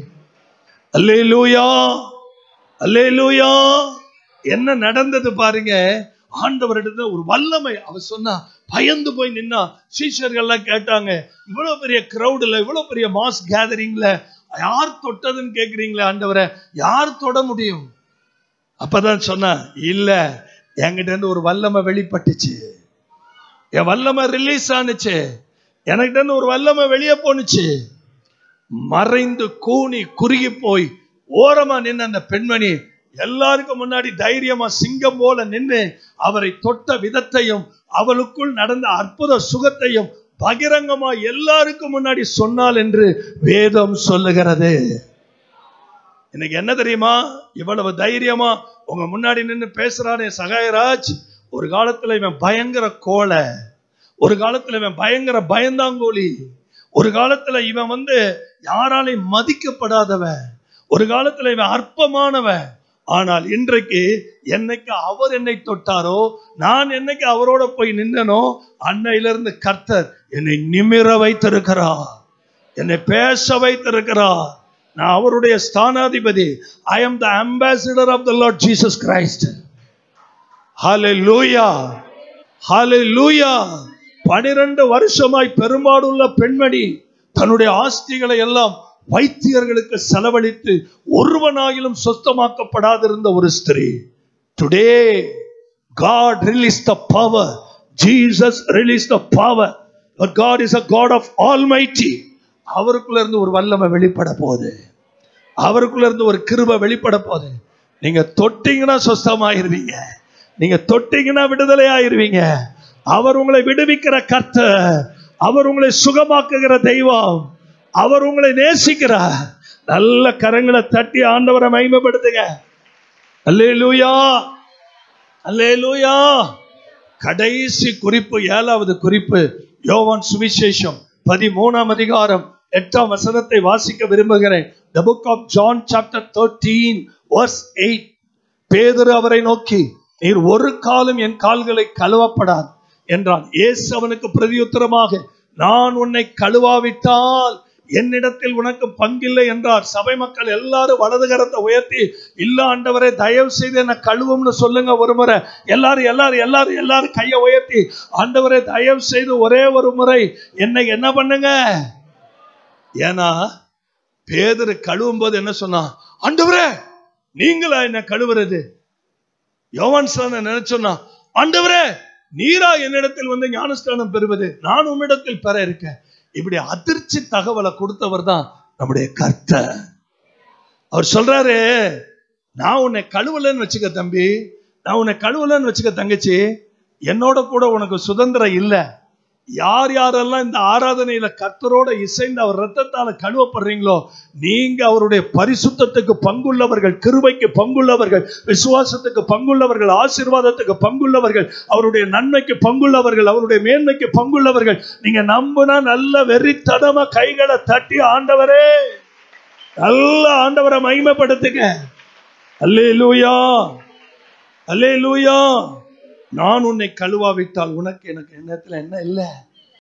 அல்லேலூயா அல்லேலூயா என்ன நடந்தது பாருங்க ஆண்டவரிடத்துல ஒரு வல்லமை அவர் சொன்னா பயந்து போய் நின்னா சீஷர்கள்லாம் கேட்டாங்க இவ்வளவு பெரிய கிரௌடுல இவ்வளவு பெரிய மாஸ் கேதரிங்ல யார் தொட்டதுன்னு கேக்குறீங்களே ஆண்டவரை யார் தொட முடியும் அப்பதான் சொன்னா இல்ல என்கிட்ட இருந்து ஒரு வல்லமை வெளிப்பட்டுச்சு என் வல்லமை ரிலீஸ் ஆனுச்சு என்கிட்ட இருந்து ஒரு வல்லமை வெளியே போனுச்சு மறைந்து கூனி குறுகி போய் ஓரமா நின்ன அந்த பெண்மணி எல்லாருக்கும் முன்னாடி தைரியமா சிங்கம் போல நின்று அவரை தொட்ட விதத்தையும் அவளுக்குள் நடந்த அற்புத சுகத்தையும் பகிரங்கமா எல்லாருக்கும் முன்னாடி சொன்னாள் என்று வேதம் சொல்லுகிறது இன்னைக்கு என்ன தெரியுமா இவ்வளவு தைரியமா உங்க முன்னாடி நின்று பேசுறானே சகாயராஜ் ஒரு காலத்துல இவன் பயங்கர கோலை ஒரு காலத்துல இவன் பயங்கர பயந்தாங்கோலி ஒரு காலத்துல இவன் வந்து யாராலையும் மதிக்கப்படாதவன் ஒரு காலத்துல இவன் அற்பமானவன் ஆனால் இன்றைக்கு என்னைக்கு அவர் என்னை தொட்டாரோ நான் என்னைக்கு அவரோட போய் நின்னனோ அன்னையிலிருந்து கர்த்தர் என்னை நிமிர வைத்திருக்கிறார் என்னை பேச வைத்திருக்கிறார் நான் அவருடைய ஸ்தானாதிபதி I am the ambassador of the Lord Jesus Christ hallelujah hallelujah பனிரெண்டு வருஷமாய் பெரும்பாடுள்ள பெண்மணி தன்னுடைய ஆஸ்திகளை எல்லாம் வைத்தியர்களுக்கு செலவழித்து ஒருவனாயிலும் சொத்தமாக்கப்படாதிருந்த ஒரு ஸ்திரீ today God release the power Jesus release the power God is a God of almighty அவருக்குள்ள இருந்து ஒரு வல்லமை வெளிப்பட போகுது அவருக்குள்ள இருந்து ஒரு கிருபை வெளிப்பட போகுது நீங்க தொட்டீங்கன்னா சொஸ்தமாயிருவீங்க நீங்க தொட்டீங்கன்னா விடுதலை ஆயிருவீங்க அவர் உங்களை விடுவிக்கிற கர்த்தர் அவர் உங்களை சுகமாக்குகிற தெய்வம் அவர் உங்களை நேசிக்கிறார் நல்ல கரங்களை தட்டி ஆண்டவரை மகிமைப்படுத்துங்க அல்லேலூயா அல்லேலூயா கடைசி குறிப்பு ஏழாவது குறிப்பு யோவான் சுவிசேஷம் பதிமூணாம் அதிகாரம் எட்டாம் வசனத்தை வாசிக்க விரும்புகிறேன் the book of john chapter 13 verse 8 பேதுரு அவரை நோக்கி நீர் ஒரு காலம் என் கால்களை கழுவப்படாது என்றான் இயேசு அவனுக்கு பிரதியுத்தரமாக நான் உன்னை கழுவாவிட்டால் என்னிடத்தில் உனக்கு பங்கில்லை என்றார் சபை மக்கள் எல்லாரும் வலது கரத்தை உயர்த்தி இல்ல ஆண்டவரே தயவு செய்து என்ன கழுவும்னு சொல்லுங்க ஒரு முறை எல்லாரும் எல்லாரும் எல்லாரும் எல்லாரும் கையை உயர்த்தி ஆண்டவரே தயவு செய்து ஒரே ஒரு முறை என்னை என்ன பண்ணுங்க ஏன்னா பேதரு கழுவும் போது என்ன சொன்னான் ஆண்டவரே நீங்களா என்ன கழுவுறது யோவான் சான நினைச்சோன்னா ஆண்டவரே நீரா என்னிடத்தில் வந்து ஞானஸ்தானம் பெறுவது நான் உம்மிடத்தில் பெற இருக்கேன் இப்படி அதிர்ச்சி தகவலை கொடுத்தவர் தான் நம்முடைய கர்த்தர் அவர் சொல்றாரு நான் உன்னை கழுவலன்னு வச்சுக்க தம்பி நான் உன்னை கழுவலன்னு வச்சுக்க தங்கச்சி என்னோட கூட உனக்கு சுதந்திரம் இல்லை யார் யாரெல்லாம் இந்த ஆராதனையில கர்த்தரோட இசைந்து அவர் ரத்தத்தால கழுவப்படுறீங்களோ நீங்க அவருடைய பரிசுத்தத்துக்கு பங்குள்ளவர்கள் கிருபைக்கு பங்குள்ளவர்கள் விசுவாசத்துக்கு பங்குள்ளவர்கள் ஆசீர்வாதத்துக்கு பங்குள்ளவர்கள் அவருடைய நன்மைக்கு பங்குள்ளவர்கள் அவருடைய மேன்மைக்கு பங்குள்ளவர்கள் நீங்க நம்புனா நல்ல வெறித்தனமா கைகளை தட்டி ஆண்டவரே நல்ல ஆண்டவரை மகிமைப்படுத்துங்க அல்லே லூயா அல்லே லூயா நான் உன்னை கழுவாவிட்டால் உனக்கு எனக்கு எண்ணத்துல என்ன இல்லை